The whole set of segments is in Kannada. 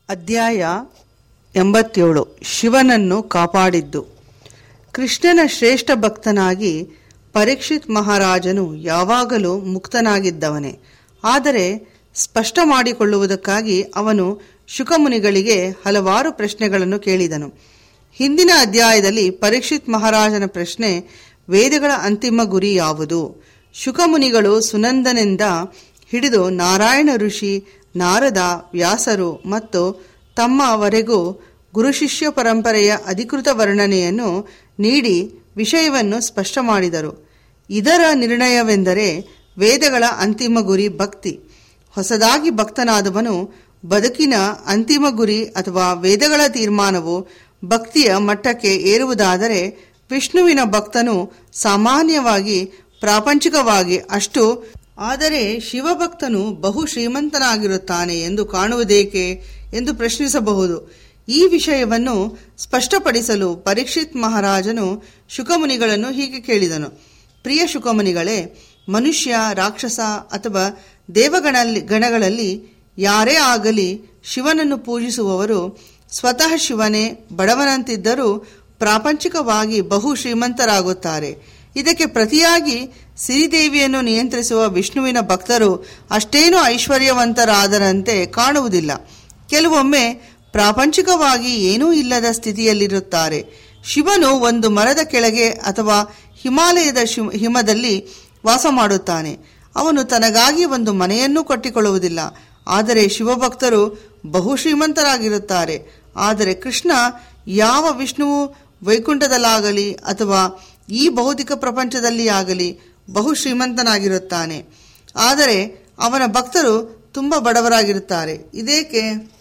ಅಧ್ಯಾಯ ಎಂಬತ್ತೇಳು ಶಿವನನ್ನು ಕಾಪಾಡಿದ್ದು ಕೃಷ್ಣನ ಶ್ರೇಷ್ಠ ಭಕ್ತನಾಗಿ ಪರೀಕ್ಷಿತ್ ಮಹಾರಾಜನು ಯಾವಾಗಲೂ ಮುಕ್ತನಾಗಿದ್ದವನೇ ಆದರೆ ಸ್ಪಷ್ಟ ಮಾಡಿಕೊಳ್ಳುವುದಕ್ಕಾಗಿ ಅವನು ಶುಕಮುನಿಗಳಿಗೆ ಹಲವಾರು ಪ್ರಶ್ನೆಗಳನ್ನು ಕೇಳಿದನು ಹಿಂದಿನ ಅಧ್ಯಾಯದಲ್ಲಿ ಪರೀಕ್ಷಿತ್ ಮಹಾರಾಜನ ಪ್ರಶ್ನೆ ವೇದಗಳ ಅಂತಿಮ ಗುರಿ ಯಾವುದು ಶುಕಮುನಿಗಳು ಸುನಂದನಿಂದ ಹಿಡಿದು ನಾರಾಯಣ ಋಷಿ ನಾರದ ವ್ಯಾಸರು ಮತ್ತು ತಮ್ಮವರೆಗೂ ಗುರು ಶಿಷ್ಯ ಪರಂಪರೆಯ ಅಧಿಕೃತ ವರ್ಣನೆಯನ್ನು ನೀಡಿ ವಿಷಯವನ್ನು ಸ್ಪಷ್ಟ ಮಾಡಿದರು ಇದರ ನಿರ್ಣಯವೆಂದರೆ ವೇದಗಳ ಅಂತಿಮ ಗುರಿ ಭಕ್ತಿ ಹೊಸದಾಗಿ ಭಕ್ತನಾದವನು ಬದುಕಿನ ಅಂತಿಮ ಗುರಿ ಅಥವಾ ವೇದಗಳ ತೀರ್ಮಾನವು ಭಕ್ತಿಯ ಮಟ್ಟಕ್ಕೆ ಏರುವುದಾದರೆ ವಿಷ್ಣುವಿನ ಭಕ್ತನು ಸಾಮಾನ್ಯವಾಗಿ ಪ್ರಾಪಂಚಿಕವಾಗಿ ಅಷ್ಟು ಆದರೆ ಶಿವಭಕ್ತನು ಬಹು ಶ್ರೀಮಂತನಾಗಿರುತ್ತಾನೆ ಎಂದು ಕಾಣುವುದೇಕೆ ಎಂದು ಪ್ರಶ್ನಿಸಬಹುದು ಈ ವಿಷಯವನ್ನು ಸ್ಪಷ್ಟಪಡಿಸಲು ಪರೀಕ್ಷಿತ್ ಮಹಾರಾಜನು ಶುಕಮುನಿಗಳನ್ನು ಹೀಗೆ ಕೇಳಿದನು ಪ್ರಿಯ ಶುಕಮುನಿಗಳೇ ಮನುಷ್ಯ ರಾಕ್ಷಸ ಅಥವಾ ದೇವಗಣಲ್ಲಿ ಗಣಗಳಲ್ಲಿ ಯಾರೇ ಆಗಲಿ ಶಿವನನ್ನು ಪೂಜಿಸುವವರು ಸ್ವತಃ ಶಿವನೇ ಬಡವನಂತಿದ್ದರೂ ಪ್ರಾಪಂಚಿಕವಾಗಿ ಬಹು ಶ್ರೀಮಂತರಾಗುತ್ತಾರೆ ಇದಕ್ಕೆ ಪ್ರತಿಯಾಗಿ ಸಿರಿದೇವಿಯನ್ನು ನಿಯಂತ್ರಿಸುವ ವಿಷ್ಣುವಿನ ಭಕ್ತರು ಅಷ್ಟೇನೂ ಐಶ್ವರ್ಯವಂತರಾದರಂತೆ ಕಾಣುವುದಿಲ್ಲ ಕೆಲವೊಮ್ಮೆ ಪ್ರಾಪಂಚಿಕವಾಗಿ ಏನೂ ಇಲ್ಲದ ಸ್ಥಿತಿಯಲ್ಲಿರುತ್ತಾರೆ ಶಿವನು ಒಂದು ಮರದ ಕೆಳಗೆ ಅಥವಾ ಹಿಮಾಲಯದ ಶಿ- ಹಿಮದಲ್ಲಿ ವಾಸ ಮಾಡುತ್ತಾನೆ ಅವನು ತನಗಾಗಿ ಒಂದು ಮನೆಯನ್ನೂ ಕಟ್ಟಿಕೊಳ್ಳುವುದಿಲ್ಲ ಆದರೆ ಶಿವಭಕ್ತರು ಬಹು ಶ್ರೀಮಂತರಾಗಿರುತ್ತಾರೆ ಆದರೆ ಕೃಷ್ಣ ಯಾವ ವಿಷ್ಣುವು ವೈಕುಂಠದಲ್ಲಾಗಲಿ ಅಥವಾ ಈ ಭೌತಿಕ ಪ್ರಪಂಚದಲ್ಲಿ ಆಗಲಿ ಬಹು ಶ್ರೀಮಂತನಾಗಿರುತ್ತಾನೆ ಆದರೆ ಅವನ ಭಕ್ತರು ತುಂಬ ಬಡವರಾಗಿರುತ್ತಾರೆ ಇದೇಕೆ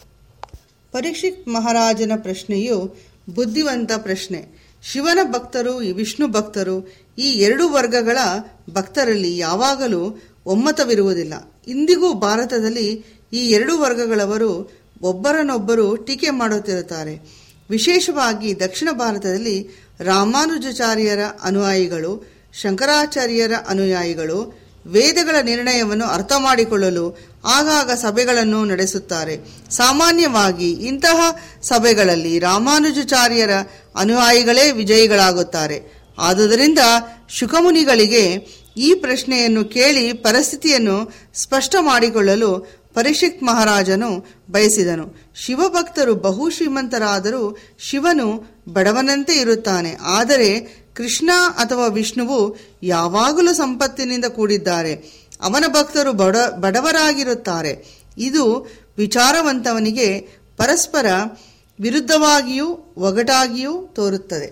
ಪರೀಕ್ಷಿತ್ ಮಹಾರಾಜನ ಪ್ರಶ್ನೆಯು ಬುದ್ಧಿವಂತ ಪ್ರಶ್ನೆ ಶಿವನ ಭಕ್ತರು ಈ ವಿಷ್ಣು ಭಕ್ತರು ಈ ಎರಡು ವರ್ಗಗಳ ಭಕ್ತರಲ್ಲಿ ಯಾವಾಗಲೂ ಒಮ್ಮತವಿರುವುದಿಲ್ಲ ಇಂದಿಗೂ ಭಾರತದಲ್ಲಿ ಈ ಎರಡು ವರ್ಗಗಳವರು ಒಬ್ಬರನ್ನೊಬ್ಬರು ಟೀಕೆ ಮಾಡುತ್ತಿರುತ್ತಾರೆ ವಿಶೇಷವಾಗಿ ದಕ್ಷಿಣ ಭಾರತದಲ್ಲಿ ರಾಮಾನುಜಾಚಾರ್ಯರ ಅನುಯಾಯಿಗಳು ಶಂಕರಾಚಾರ್ಯರ ಅನುಯಾಯಿಗಳು ವೇದಗಳ ನಿರ್ಣಯವನ್ನು ಅರ್ಥ ಮಾಡಿಕೊಳ್ಳಲು ಆಗಾಗ ಸಭೆಗಳನ್ನು ನಡೆಸುತ್ತಾರೆ ಸಾಮಾನ್ಯವಾಗಿ ಇಂತಹ ಸಭೆಗಳಲ್ಲಿ ರಾಮಾನುಜಾಚಾರ್ಯರ ಅನುಯಾಯಿಗಳೇ ವಿಜಯಿಗಳಾಗುತ್ತಾರೆ ಆದುದರಿಂದ ಶುಕಮುನಿಗಳಿಗೆ ಈ ಪ್ರಶ್ನೆಯನ್ನು ಕೇಳಿ ಪರಿಸ್ಥಿತಿಯನ್ನು ಸ್ಪಷ್ಟ ಮಾಡಿಕೊಳ್ಳಲು ಪರೀಕ್ಷಿತ್ ಮಹಾರಾಜನು ಬಯಸಿದನು ಶಿವಭಕ್ತರು ಬಹು ಶ್ರೀಮಂತರಾದರೂ ಶಿವನು ಬಡವನಂತೆ ಇರುತ್ತಾನೆ ಆದರೆ ಕೃಷ್ಣ ಅಥವಾ ವಿಷ್ಣುವು ಯಾವಾಗಲೂ ಸಂಪತ್ತಿನಿಂದ ಕೂಡಿದ್ದಾರೆ ಅವನ ಭಕ್ತರು ಬಡ ಬಡವರಾಗಿರುತ್ತಾರೆ ಇದು ವಿಚಾರವಂತವನಿಗೆ ಪರಸ್ಪರ ವಿರುದ್ಧವಾಗಿಯೂ ಒಗಟಾಗಿಯೂ ತೋರುತ್ತದೆ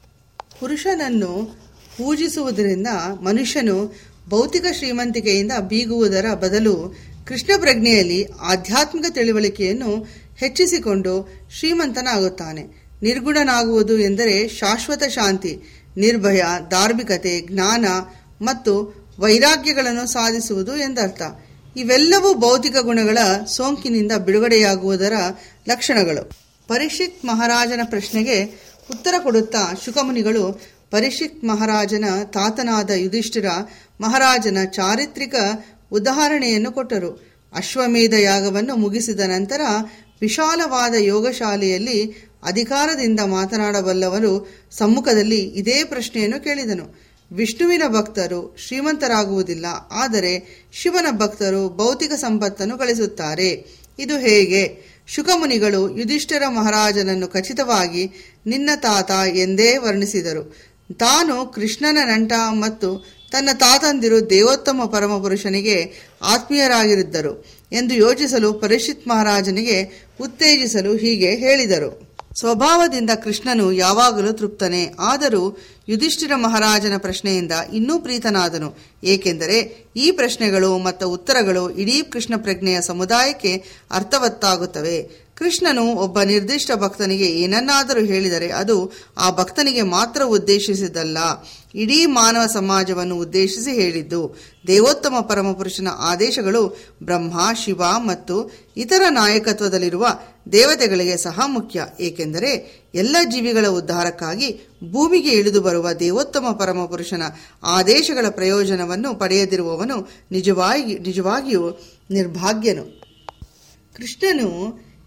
ಪುರುಷನನ್ನು ಪೂಜಿಸುವುದರಿಂದ ಮನುಷ್ಯನು ಭೌತಿಕ ಶ್ರೀಮಂತಿಕೆಯಿಂದ ಬೀಗುವುದರ ಬದಲು ಕೃಷ್ಣ ಪ್ರಜ್ಞೆಯಲ್ಲಿ ಆಧ್ಯಾತ್ಮಿಕ ತಿಳುವಳಿಕೆಯನ್ನು ಹೆಚ್ಚಿಸಿಕೊಂಡು ಶ್ರೀಮಂತನಾಗುತ್ತಾನೆ ನಿರ್ಗುಣನಾಗುವುದು ಎಂದರೆ ಶಾಶ್ವತ ಶಾಂತಿ ನಿರ್ಭಯ ಧಾರ್ಮಿಕತೆ ಜ್ಞಾನ ಮತ್ತು ವೈರಾಗ್ಯಗಳನ್ನು ಸಾಧಿಸುವುದು ಎಂದರ್ಥ ಇವೆಲ್ಲವೂ ಭೌತಿಕ ಗುಣಗಳ ಸೋಂಕಿನಿಂದ ಬಿಡುಗಡೆಯಾಗುವುದರ ಲಕ್ಷಣಗಳು ಪರೀಕ್ಷಿತ್ ಮಹಾರಾಜನ ಪ್ರಶ್ನೆಗೆ ಉತ್ತರ ಕೊಡುತ್ತಾ ಶುಕಮುನಿಗಳು ಪರೀಕ್ಷಿತ್ ಮಹಾರಾಜನ ತಾತನಾದ ಯುಧಿಷ್ಠಿರ ಮಹಾರಾಜನ ಚಾರಿತ್ರಿಕ ಉದಾಹರಣೆಯನ್ನು ಕೊಟ್ಟರು ಅಶ್ವಮೇಧ ಯಾಗವನ್ನು ಮುಗಿಸಿದ ನಂತರ ವಿಶಾಲವಾದ ಯೋಗಶಾಲೆಯಲ್ಲಿ ಅಧಿಕಾರದಿಂದ ಮಾತನಾಡಬಲ್ಲವರು ಸಮ್ಮುಖದಲ್ಲಿ ಇದೇ ಪ್ರಶ್ನೆಯನ್ನು ಕೇಳಿದನು ವಿಷ್ಣುವಿನ ಭಕ್ತರು ಶ್ರೀಮಂತರಾಗುವುದಿಲ್ಲ ಆದರೆ ಶಿವನ ಭಕ್ತರು ಭೌತಿಕ ಸಂಪತ್ತನ್ನು ಗಳಿಸುತ್ತಾರೆ ಇದು ಹೇಗೆ ಶುಕಮುನಿಗಳು ಯುಧಿಷ್ಠಿರ ಮಹಾರಾಜನನ್ನು ಖಚಿತವಾಗಿ ನಿನ್ನ ತಾತ ಎಂದೇ ವರ್ಣಿಸಿದರು ತಾನು ಕೃಷ್ಣನ ನಂಟ ಮತ್ತು ತನ್ನ ತಾತಂದಿರು ದೇವೋತ್ತಮ ಪರಮಪುರುಷನಿಗೆ ಆತ್ಮೀಯರಾಗಿರಿದ್ದರು ಎಂದು ಯೋಚಿಸಲು ಪರೀಕ್ಷಿತ್ ಮಹಾರಾಜನಿಗೆ ಉತ್ತೇಜಿಸಲು ಹೀಗೆ ಹೇಳಿದರು ಸ್ವಭಾವದಿಂದ ಕೃಷ್ಣನು ಯಾವಾಗಲೂ ತೃಪ್ತನೇ ಆದರೂ ಯುಧಿಷ್ಠಿರ ಮಹಾರಾಜನ ಪ್ರಶ್ನೆಯಿಂದ ಇನ್ನೂ ಪ್ರೀತನಾದನು ಏಕೆಂದರೆ ಈ ಪ್ರಶ್ನೆಗಳು ಮತ್ತು ಉತ್ತರಗಳು ಇಡೀ ಕೃಷ್ಣ ಪ್ರಜ್ಞೆಯ ಸಮುದಾಯಕ್ಕೆ ಅರ್ಥವತ್ತಾಗುತ್ತವೆ ಕೃಷ್ಣನು ಒಬ್ಬ ನಿರ್ದಿಷ್ಟ ಭಕ್ತನಿಗೆ ಏನನ್ನಾದರೂ ಹೇಳಿದರೆ ಅದು ಆ ಭಕ್ತನಿಗೆ ಮಾತ್ರ ಉದ್ದೇಶಿಸಿದ್ದಲ್ಲ ಇಡೀ ಮಾನವ ಸಮಾಜವನ್ನು ಉದ್ದೇಶಿಸಿ ಹೇಳಿದ್ದು ದೇವೋತ್ತಮ ಪರಮಪುರುಷನ ಆದೇಶಗಳು ಬ್ರಹ್ಮ ಶಿವ ಮತ್ತು ಇತರ ನಾಯಕತ್ವದಲ್ಲಿರುವ ದೇವತೆಗಳಿಗೆ ಸಹ ಮುಖ್ಯ ಏಕೆಂದರೆ ಎಲ್ಲ ಜೀವಿಗಳ ಉದ್ಧಾರಕ್ಕಾಗಿ ಭೂಮಿಗೆ ಇಳಿದು ಬರುವ ದೇವೋತ್ತಮ ಪರಮಪುರುಷನ ಆದೇಶಗಳ ಪ್ರಯೋಜನವನ್ನು ಪಡೆಯದಿರುವವನು ನಿಜವಾಗಿ ನಿಜವಾಗಿಯೂ ನಿರ್ಭಾಗ್ಯನು ಕೃಷ್ಣನು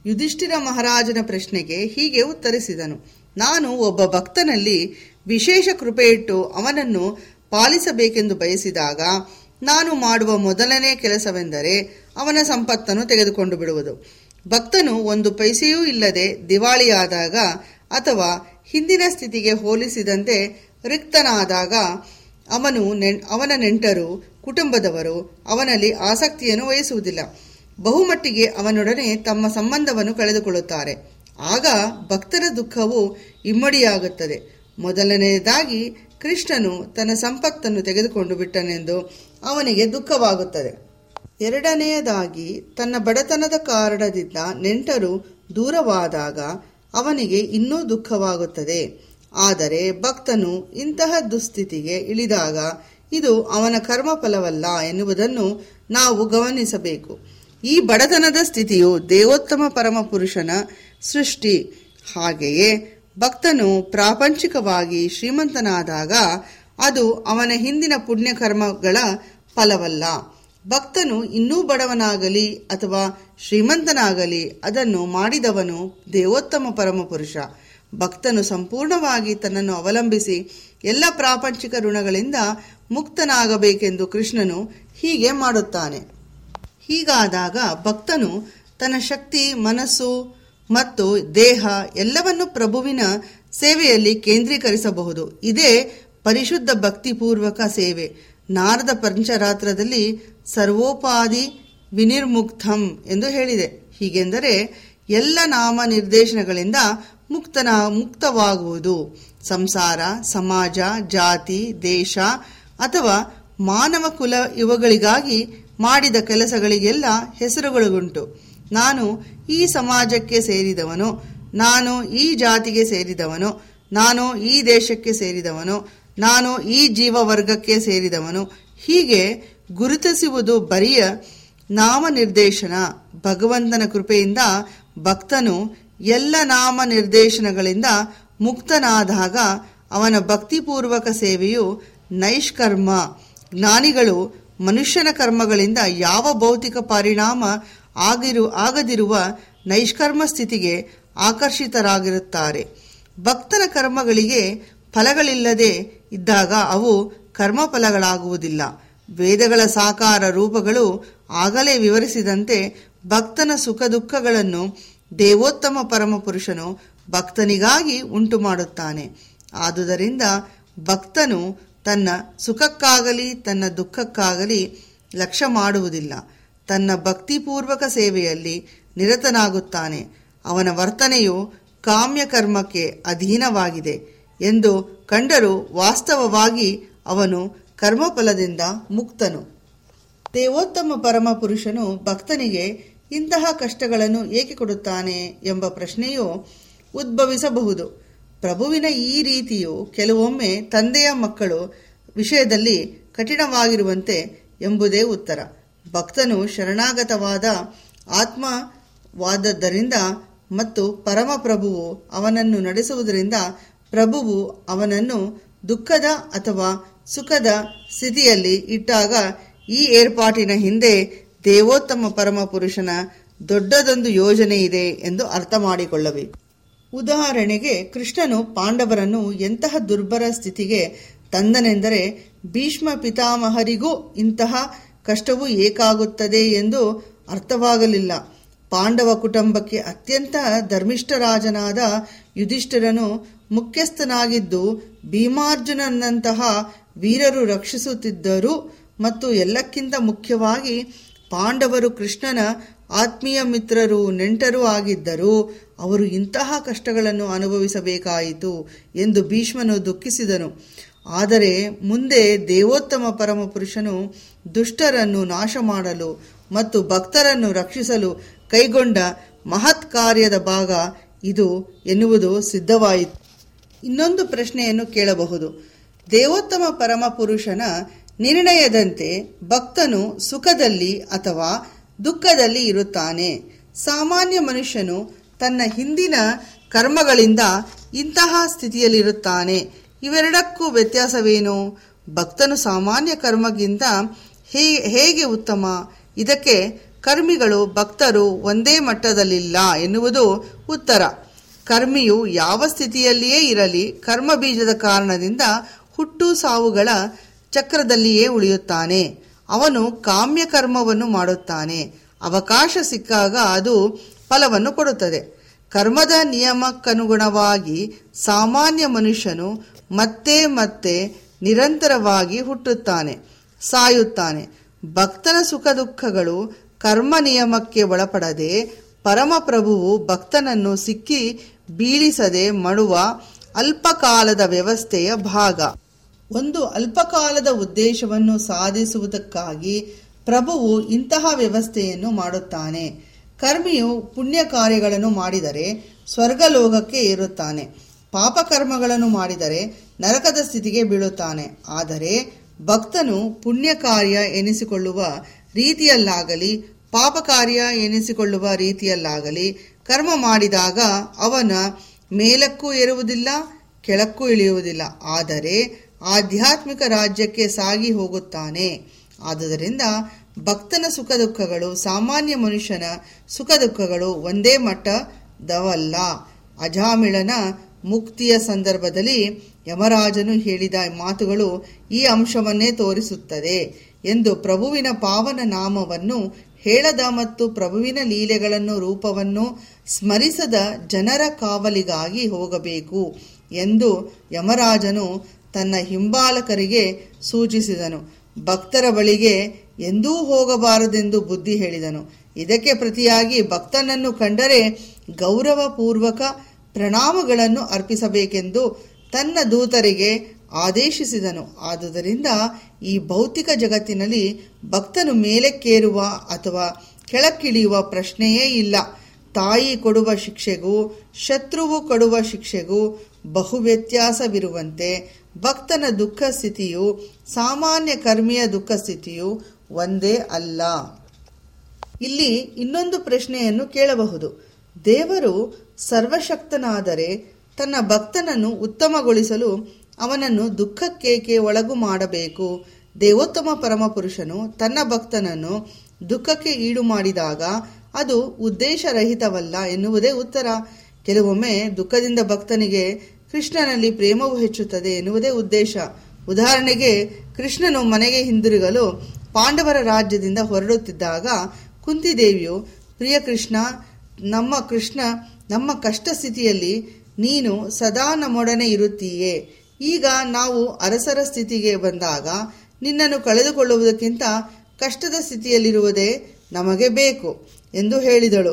ಯುಧಿಷ್ಠಿರ ಮಹಾರಾಜನ ಪ್ರಶ್ನೆಗೆ ಹೀಗೆ ಉತ್ತರಿಸಿದನು ನಾನು ಒಬ್ಬ ಭಕ್ತನಲ್ಲಿ ವಿಶೇಷ ಕೃಪೆಯಿಟ್ಟು ಅವನನ್ನು ಪಾಲಿಸಬೇಕೆಂದು ಬಯಸಿದಾಗ ನಾನು ಮಾಡುವ ಮೊದಲನೇ ಕೆಲಸವೆಂದರೆ ಅವನ ಸಂಪತ್ತನ್ನು ತೆಗೆದುಕೊಂಡು ಬಿಡುವುದು ಭಕ್ತನು ಒಂದು ಪೈಸೆಯೂ ಇಲ್ಲದೆ ದಿವಾಳಿಯಾದಾಗ ಅಥವಾ ಹಿಂದಿನ ಸ್ಥಿತಿಗೆ ಹೋಲಿಸಿದಂತೆ ರಿಕ್ತನಾದಾಗ ಅವನು ನೆನ್ ಅವನ ನೆಂಟರು ಕುಟುಂಬದವರು ಅವನಲ್ಲಿ ಆಸಕ್ತಿಯನ್ನು ವಹಿಸುವುದಿಲ್ಲ ಬಹುಮಟ್ಟಿಗೆ ಅವನೊಡನೆ ತಮ್ಮ ಸಂಬಂಧವನ್ನು ಕಳೆದುಕೊಳ್ಳುತ್ತಾರೆ ಆಗ ಭಕ್ತರ ದುಃಖವು ಇಮ್ಮಡಿಯಾಗುತ್ತದೆ ಮೊದಲನೆಯದಾಗಿ ಕೃಷ್ಣನು ತನ್ನ ಸಂಪತ್ತನ್ನು ತೆಗೆದುಕೊಂಡು ಬಿಟ್ಟನೆಂದು ಅವನಿಗೆ ದುಃಖವಾಗುತ್ತದೆ ಎರಡನೆಯದಾಗಿ ತನ್ನ ಬಡತನದ ಕಾರಣದಿಂದ ನೆಂಟರು ದೂರವಾದಾಗ ಅವನಿಗೆ ಇನ್ನೂ ದುಃಖವಾಗುತ್ತದೆ ಆದರೆ ಭಕ್ತನು ಇಂತಹ ದುಸ್ಥಿತಿಗೆ ಇಳಿದಾಗ ಇದು ಅವನ ಕರ್ಮಫಲವಲ್ಲ ಎನ್ನುವುದನ್ನು ನಾವು ಗಮನಿಸಬೇಕು ಈ ಬಡತನದ ಸ್ಥಿತಿಯು ದೇವೋತ್ತಮ ಪರಮಪುರುಷನ ಸೃಷ್ಟಿ ಹಾಗೆಯೇ ಭಕ್ತನು ಪ್ರಾಪಂಚಿಕವಾಗಿ ಶ್ರೀಮಂತನಾದಾಗ ಅದು ಅವನ ಹಿಂದಿನ ಪುಣ್ಯಕರ್ಮಗಳ ಫಲವಲ್ಲ ಭಕ್ತನು ಇನ್ನೂ ಬಡವನಾಗಲಿ ಅಥವಾ ಶ್ರೀಮಂತನಾಗಲಿ ಅದನ್ನು ಮಾಡಿದವನು ದೇವೋತ್ತಮ ಪರಮಪುರುಷ ಭಕ್ತನು ಸಂಪೂರ್ಣವಾಗಿ ತನ್ನನ್ನು ಅವಲಂಬಿಸಿ ಎಲ್ಲ ಪ್ರಾಪಂಚಿಕ ಋಣಗಳಿಂದ ಮುಕ್ತನಾಗಬೇಕೆಂದು ಕೃಷ್ಣನು ಹೀಗೆ ಮಾಡುತ್ತಾನೆ ಹೀಗಾದಾಗ ಭಕ್ತನು ತನ್ನ ಶಕ್ತಿ ಮನಸ್ಸು ಮತ್ತು ದೇಹ ಎಲ್ಲವನ್ನು ಪ್ರಭುವಿನ ಸೇವೆಯಲ್ಲಿ ಕೇಂದ್ರೀಕರಿಸಬಹುದು ಇದೇ ಪರಿಶುದ್ಧ ಭಕ್ತಿಪೂರ್ವಕ ಸೇವೆ ನಾರದ ಪಂಚರಾತ್ರದಲ್ಲಿ ಸರ್ವೋಪಾಧಿ ವಿನಿರ್ಮುಕ್ತಂ ಎಂದು ಹೇಳಿದೆ ಹೀಗೆಂದರೆ ಎಲ್ಲ ನಾಮ ನಿರ್ದೇಶನಗಳಿಂದ ಮುಕ್ತನ ಮುಕ್ತವಾಗುವುದು ಸಂಸಾರ ಸಮಾಜ ಜಾತಿ ದೇಶ ಅಥವಾ ಮಾನವ ಕುಲ ಇವುಗಳಿಗಾಗಿ ಮಾಡಿದ ಕೆಲಸಗಳಿಗೆಲ್ಲ ಹೆಸರುಗಳುಂಟು ನಾನು ಈ ಸಮಾಜಕ್ಕೆ ಸೇರಿದವನು ನಾನು ಈ ಜಾತಿಗೆ ಸೇರಿದವನು ನಾನು ಈ ದೇಶಕ್ಕೆ ಸೇರಿದವನು ನಾನು ಈ ಜೀವವರ್ಗಕ್ಕೆ ಸೇರಿದವನು ಹೀಗೆ ಗುರುತಿಸುವುದು ಬರಿಯ ನಾಮನಿರ್ದೇಶನ ಭಗವಂತನ ಕೃಪೆಯಿಂದ ಭಕ್ತನು ಎಲ್ಲ ನಾಮ ನಿರ್ದೇಶನಗಳಿಂದ ಮುಕ್ತನಾದಾಗ ಅವನ ಭಕ್ತಿಪೂರ್ವಕ ಸೇವೆಯು ನೈಷ್ಕರ್ಮ ಜ್ಞಾನಿಗಳು ಮನುಷ್ಯನ ಕರ್ಮಗಳಿಂದ ಯಾವ ಭೌತಿಕ ಪರಿಣಾಮ ಆಗಿರು ಆಗದಿರುವ ನೈಷ್ಕರ್ಮ ಸ್ಥಿತಿಗೆ ಆಕರ್ಷಿತರಾಗಿರುತ್ತಾರೆ ಭಕ್ತನ ಕರ್ಮಗಳಿಗೆ ಫಲಗಳಿಲ್ಲದೆ ಇದ್ದಾಗ ಅವು ಕರ್ಮಫಲಗಳಾಗುವುದಿಲ್ಲ ವೇದಗಳ ಸಾಕಾರ ರೂಪಗಳು ಆಗಲೇ ವಿವರಿಸಿದಂತೆ ಭಕ್ತನ ಸುಖ ದುಃಖಗಳನ್ನು ದೇವೋತ್ತಮ ಪರಮಪುರುಷನು ಭಕ್ತನಿಗಾಗಿ ಉಂಟು ಮಾಡುತ್ತಾನೆ ಆದುದರಿಂದ ಭಕ್ತನು ತನ್ನ ಸುಖಕ್ಕಾಗಲಿ ತನ್ನ ದುಃಖಕ್ಕಾಗಲಿ ಲಕ್ಷ್ಯ ಮಾಡುವುದಿಲ್ಲ ತನ್ನ ಭಕ್ತಿಪೂರ್ವಕ ಸೇವೆಯಲ್ಲಿ ನಿರತನಾಗುತ್ತಾನೆ ಅವನ ವರ್ತನೆಯು ಕಾಮ್ಯ ಕರ್ಮಕ್ಕೆ ಅಧೀನವಾಗಿದೆ ಎಂದು ಕಂಡರೂ ವಾಸ್ತವವಾಗಿ ಅವನು ಕರ್ಮಫಲದಿಂದ ಮುಕ್ತನು ದೇವೋತ್ತಮ ಪರಮಪುರುಷನು ಭಕ್ತನಿಗೆ ಇಂತಹ ಕಷ್ಟಗಳನ್ನು ಏಕೆ ಕೊಡುತ್ತಾನೆ ಎಂಬ ಪ್ರಶ್ನೆಯು ಉದ್ಭವಿಸಬಹುದು ಪ್ರಭುವಿನ ಈ ರೀತಿಯು ಕೆಲವೊಮ್ಮೆ ತಂದೆಯ ಮಕ್ಕಳು ವಿಷಯದಲ್ಲಿ ಕಠಿಣವಾಗಿರುವಂತೆ ಎಂಬುದೇ ಉತ್ತರ ಭಕ್ತನು ಶರಣಾಗತವಾದ ಆತ್ಮವಾದದ್ದರಿಂದ ಮತ್ತು ಪರಮಪ್ರಭುವು ಅವನನ್ನು ನಡೆಸುವುದರಿಂದ ಪ್ರಭುವು ಅವನನ್ನು ದುಃಖದ ಅಥವಾ ಸುಖದ ಸ್ಥಿತಿಯಲ್ಲಿ ಇಟ್ಟಾಗ ಈ ಏರ್ಪಾಟಿನ ಹಿಂದೆ ದೇವೋತ್ತಮ ಪರಮಪುರುಷನ ದೊಡ್ಡದೊಂದು ಯೋಜನೆ ಇದೆ ಎಂದು ಅರ್ಥ ಮಾಡಿಕೊಳ್ಳಬೇಕು ಉದಾಹರಣೆಗೆ ಕೃಷ್ಣನು ಪಾಂಡವರನ್ನು ಎಂತಹ ದುರ್ಬರ ಸ್ಥಿತಿಗೆ ತಂದನೆಂದರೆ ಭೀಷ್ಮ ಪಿತಾಮಹರಿಗೂ ಇಂತಹ ಕಷ್ಟವು ಏಕಾಗುತ್ತದೆ ಎಂದು ಅರ್ಥವಾಗಲಿಲ್ಲ ಪಾಂಡವ ಕುಟುಂಬಕ್ಕೆ ಅತ್ಯಂತ ಧರ್ಮಿಷ್ಠರಾಜನಾದ ಯುಧಿಷ್ಠಿರನು ಮುಖ್ಯಸ್ಥನಾಗಿದ್ದು ಭೀಮಾರ್ಜುನನಂತಹ ವೀರರು ರಕ್ಷಿಸುತ್ತಿದ್ದರು ಮತ್ತು ಎಲ್ಲಕ್ಕಿಂತ ಮುಖ್ಯವಾಗಿ ಪಾಂಡವರು ಕೃಷ್ಣನ ಆತ್ಮೀಯ ಮಿತ್ರರು ನೆಂಟರೂ ಆಗಿದ್ದರು ಅವರು ಇಂತಹ ಕಷ್ಟಗಳನ್ನು ಅನುಭವಿಸಬೇಕಾಯಿತು ಎಂದು ಭೀಷ್ಮನು ದುಃಖಿಸಿದನು ಆದರೆ ಮುಂದೆ ದೇವೋತ್ತಮ ಪರಮಪುರುಷನು ದುಷ್ಟರನ್ನು ನಾಶ ಮಾಡಲು ಮತ್ತು ಭಕ್ತರನ್ನು ರಕ್ಷಿಸಲು ಕೈಗೊಂಡ ಮಹತ್ ಕಾರ್ಯದ ಭಾಗ ಇದು ಎನ್ನುವುದು ಸಿದ್ಧವಾಯಿತು ಇನ್ನೊಂದು ಪ್ರಶ್ನೆಯನ್ನು ಕೇಳಬಹುದು ದೇವೋತ್ತಮ ಪರಮಪುರುಷನ ನಿರ್ಣಯದಂತೆ ಭಕ್ತನು ಸುಖದಲ್ಲಿ ಅಥವಾ ದುಃಖದಲ್ಲಿ ಇರುತ್ತಾನೆ ಸಾಮಾನ್ಯ ಮನುಷ್ಯನು ತನ್ನ ಹಿಂದಿನ ಕರ್ಮಗಳಿಂದ ಇಂತಹ ಸ್ಥಿತಿಯಲ್ಲಿರುತ್ತಾನೆ ಇವೆರಡಕ್ಕೂ ವ್ಯತ್ಯಾಸವೇನು ಭಕ್ತನು ಸಾಮಾನ್ಯ ಕರ್ಮಗಿಂತ ಹೇ ಹೇಗೆ ಉತ್ತಮ ಇದಕ್ಕೆ ಕರ್ಮಿಗಳು ಭಕ್ತರು ಒಂದೇ ಮಟ್ಟದಲ್ಲಿಲ್ಲ ಎನ್ನುವುದು ಉತ್ತರ ಕರ್ಮಿಯು ಯಾವ ಸ್ಥಿತಿಯಲ್ಲಿಯೇ ಇರಲಿ ಕರ್ಮ ಬೀಜದ ಕಾರಣದಿಂದ ಹುಟ್ಟು ಸಾವುಗಳ ಚಕ್ರದಲ್ಲಿಯೇ ಉಳಿಯುತ್ತಾನೆ ಅವನು ಕಾಮ್ಯ ಕರ್ಮವನ್ನು ಮಾಡುತ್ತಾನೆ ಅವಕಾಶ ಸಿಕ್ಕಾಗ ಅದು ಫಲವನ್ನು ಕೊಡುತ್ತದೆ ಕರ್ಮದ ನಿಯಮಕ್ಕನುಗುಣವಾಗಿ ಸಾಮಾನ್ಯ ಮನುಷ್ಯನು ಮತ್ತೆ ಮತ್ತೆ ನಿರಂತರವಾಗಿ ಹುಟ್ಟುತ್ತಾನೆ ಸಾಯುತ್ತಾನೆ ಭಕ್ತನ ಸುಖ ದುಃಖಗಳು ಕರ್ಮ ನಿಯಮಕ್ಕೆ ಒಳಪಡದೆ ಪರಮಪ್ರಭುವು ಭಕ್ತನನ್ನು ಸಿಕ್ಕಿ ಬೀಳಿಸದೆ ಮಾಡುವ ಅಲ್ಪಕಾಲದ ವ್ಯವಸ್ಥೆಯ ಭಾಗ ಒಂದು ಅಲ್ಪಕಾಲದ ಉದ್ದೇಶವನ್ನು ಸಾಧಿಸುವುದಕ್ಕಾಗಿ ಪ್ರಭುವು ಇಂತಹ ವ್ಯವಸ್ಥೆಯನ್ನು ಮಾಡುತ್ತಾನೆ ಕರ್ಮಿಯು ಪುಣ್ಯ ಕಾರ್ಯಗಳನ್ನು ಮಾಡಿದರೆ ಸ್ವರ್ಗಲೋಕಕ್ಕೆ ಏರುತ್ತಾನೆ ಪಾಪಕರ್ಮಗಳನ್ನು ಮಾಡಿದರೆ ನರಕದ ಸ್ಥಿತಿಗೆ ಬೀಳುತ್ತಾನೆ ಆದರೆ ಭಕ್ತನು ಪುಣ್ಯ ಕಾರ್ಯ ಎನಿಸಿಕೊಳ್ಳುವ ರೀತಿಯಲ್ಲಾಗಲಿ ಪಾಪ ಕಾರ್ಯ ಎನಿಸಿಕೊಳ್ಳುವ ರೀತಿಯಲ್ಲಾಗಲಿ ಕರ್ಮ ಮಾಡಿದಾಗ ಅವನ ಮೇಲಕ್ಕೂ ಏರುವುದಿಲ್ಲ ಕೆಳಕ್ಕೂ ಇಳಿಯುವುದಿಲ್ಲ ಆದರೆ ಆಧ್ಯಾತ್ಮಿಕ ರಾಜ್ಯಕ್ಕೆ ಸಾಗಿ ಹೋಗುತ್ತಾನೆ ಆದುದರಿಂದ ಭಕ್ತನ ಸುಖ ದುಃಖಗಳು ಸಾಮಾನ್ಯ ಮನುಷ್ಯನ ಸುಖ ದುಃಖಗಳು ಒಂದೇ ಮಟ್ಟದವಲ್ಲ ಅಜಾಮಿಳನ ಮುಕ್ತಿಯ ಸಂದರ್ಭದಲ್ಲಿ ಯಮರಾಜನು ಹೇಳಿದ ಮಾತುಗಳು ಈ ಅಂಶವನ್ನೇ ತೋರಿಸುತ್ತದೆ ಎಂದು ಪ್ರಭುವಿನ ಪಾವನ ನಾಮವನ್ನು ಹೇಳದ ಮತ್ತು ಪ್ರಭುವಿನ ಲೀಲೆಗಳನ್ನು ರೂಪವನ್ನು ಸ್ಮರಿಸದ ಜನರ ಕಾವಲಿಗಾಗಿ ಹೋಗಬೇಕು ಎಂದು ಯಮರಾಜನು ತನ್ನ ಹಿಂಬಾಲಕರಿಗೆ ಸೂಚಿಸಿದನು ಭಕ್ತರ ಬಳಿಗೆ ಎಂದೂ ಹೋಗಬಾರದೆಂದು ಬುದ್ಧಿ ಹೇಳಿದನು ಇದಕ್ಕೆ ಪ್ರತಿಯಾಗಿ ಭಕ್ತನನ್ನು ಕಂಡರೆ ಗೌರವಪೂರ್ವಕ ಪ್ರಣಾಮಗಳನ್ನು ಅರ್ಪಿಸಬೇಕೆಂದು ತನ್ನ ದೂತರಿಗೆ ಆದೇಶಿಸಿದನು ಆದುದರಿಂದ ಈ ಭೌತಿಕ ಜಗತ್ತಿನಲ್ಲಿ ಭಕ್ತನು ಮೇಲಕ್ಕೇರುವ ಅಥವಾ ಕೆಳಕ್ಕಿಳಿಯುವ ಪ್ರಶ್ನೆಯೇ ಇಲ್ಲ ತಾಯಿ ಕೊಡುವ ಶಿಕ್ಷೆಗೂ ಶತ್ರುವು ಕೊಡುವ ಶಿಕ್ಷೆಗೂ ಬಹು ವ್ಯತ್ಯಾಸವಿರುವಂತೆ ಭಕ್ತನ ದುಃಖ ಸ್ಥಿತಿಯು ಸಾಮಾನ್ಯ ಕರ್ಮಿಯ ದುಃಖ ಸ್ಥಿತಿಯು ಒಂದೇ ಅಲ್ಲ ಇಲ್ಲಿ ಇನ್ನೊಂದು ಪ್ರಶ್ನೆಯನ್ನು ಕೇಳಬಹುದು ದೇವರು ಸರ್ವಶಕ್ತನಾದರೆ ತನ್ನ ಭಕ್ತನನ್ನು ಉತ್ತಮಗೊಳಿಸಲು ಅವನನ್ನು ದುಃಖಕ್ಕೇಕೆ ಒಳಗು ಮಾಡಬೇಕು ದೇವೋತ್ತಮ ಪರಮಪುರುಷನು ತನ್ನ ಭಕ್ತನನ್ನು ದುಃಖಕ್ಕೆ ಈಡು ಮಾಡಿದಾಗ ಅದು ಉದ್ದೇಶರಹಿತವಲ್ಲ ಎನ್ನುವುದೇ ಉತ್ತರ ಕೆಲವೊಮ್ಮೆ ದುಃಖದಿಂದ ಭಕ್ತನಿಗೆ ಕೃಷ್ಣನಲ್ಲಿ ಪ್ರೇಮವು ಹೆಚ್ಚುತ್ತದೆ ಎನ್ನುವುದೇ ಉದ್ದೇಶ ಉದಾಹರಣೆಗೆ ಕೃಷ್ಣನು ಮನೆಗೆ ಹಿಂದಿರುಗಲು ಪಾಂಡವರ ರಾಜ್ಯದಿಂದ ಹೊರಡುತ್ತಿದ್ದಾಗ ಕುಂತಿದೇವಿಯು ಪ್ರಿಯ ಕೃಷ್ಣ ನಮ್ಮ ಕೃಷ್ಣ ನಮ್ಮ ಕಷ್ಟ ಸ್ಥಿತಿಯಲ್ಲಿ ನೀನು ಸದಾ ನಮ್ಮೊಡನೆ ಇರುತ್ತೀಯೇ ಈಗ ನಾವು ಅರಸರ ಸ್ಥಿತಿಗೆ ಬಂದಾಗ ನಿನ್ನನ್ನು ಕಳೆದುಕೊಳ್ಳುವುದಕ್ಕಿಂತ ಕಷ್ಟದ ಸ್ಥಿತಿಯಲ್ಲಿರುವುದೇ ನಮಗೆ ಬೇಕು ಎಂದು ಹೇಳಿದಳು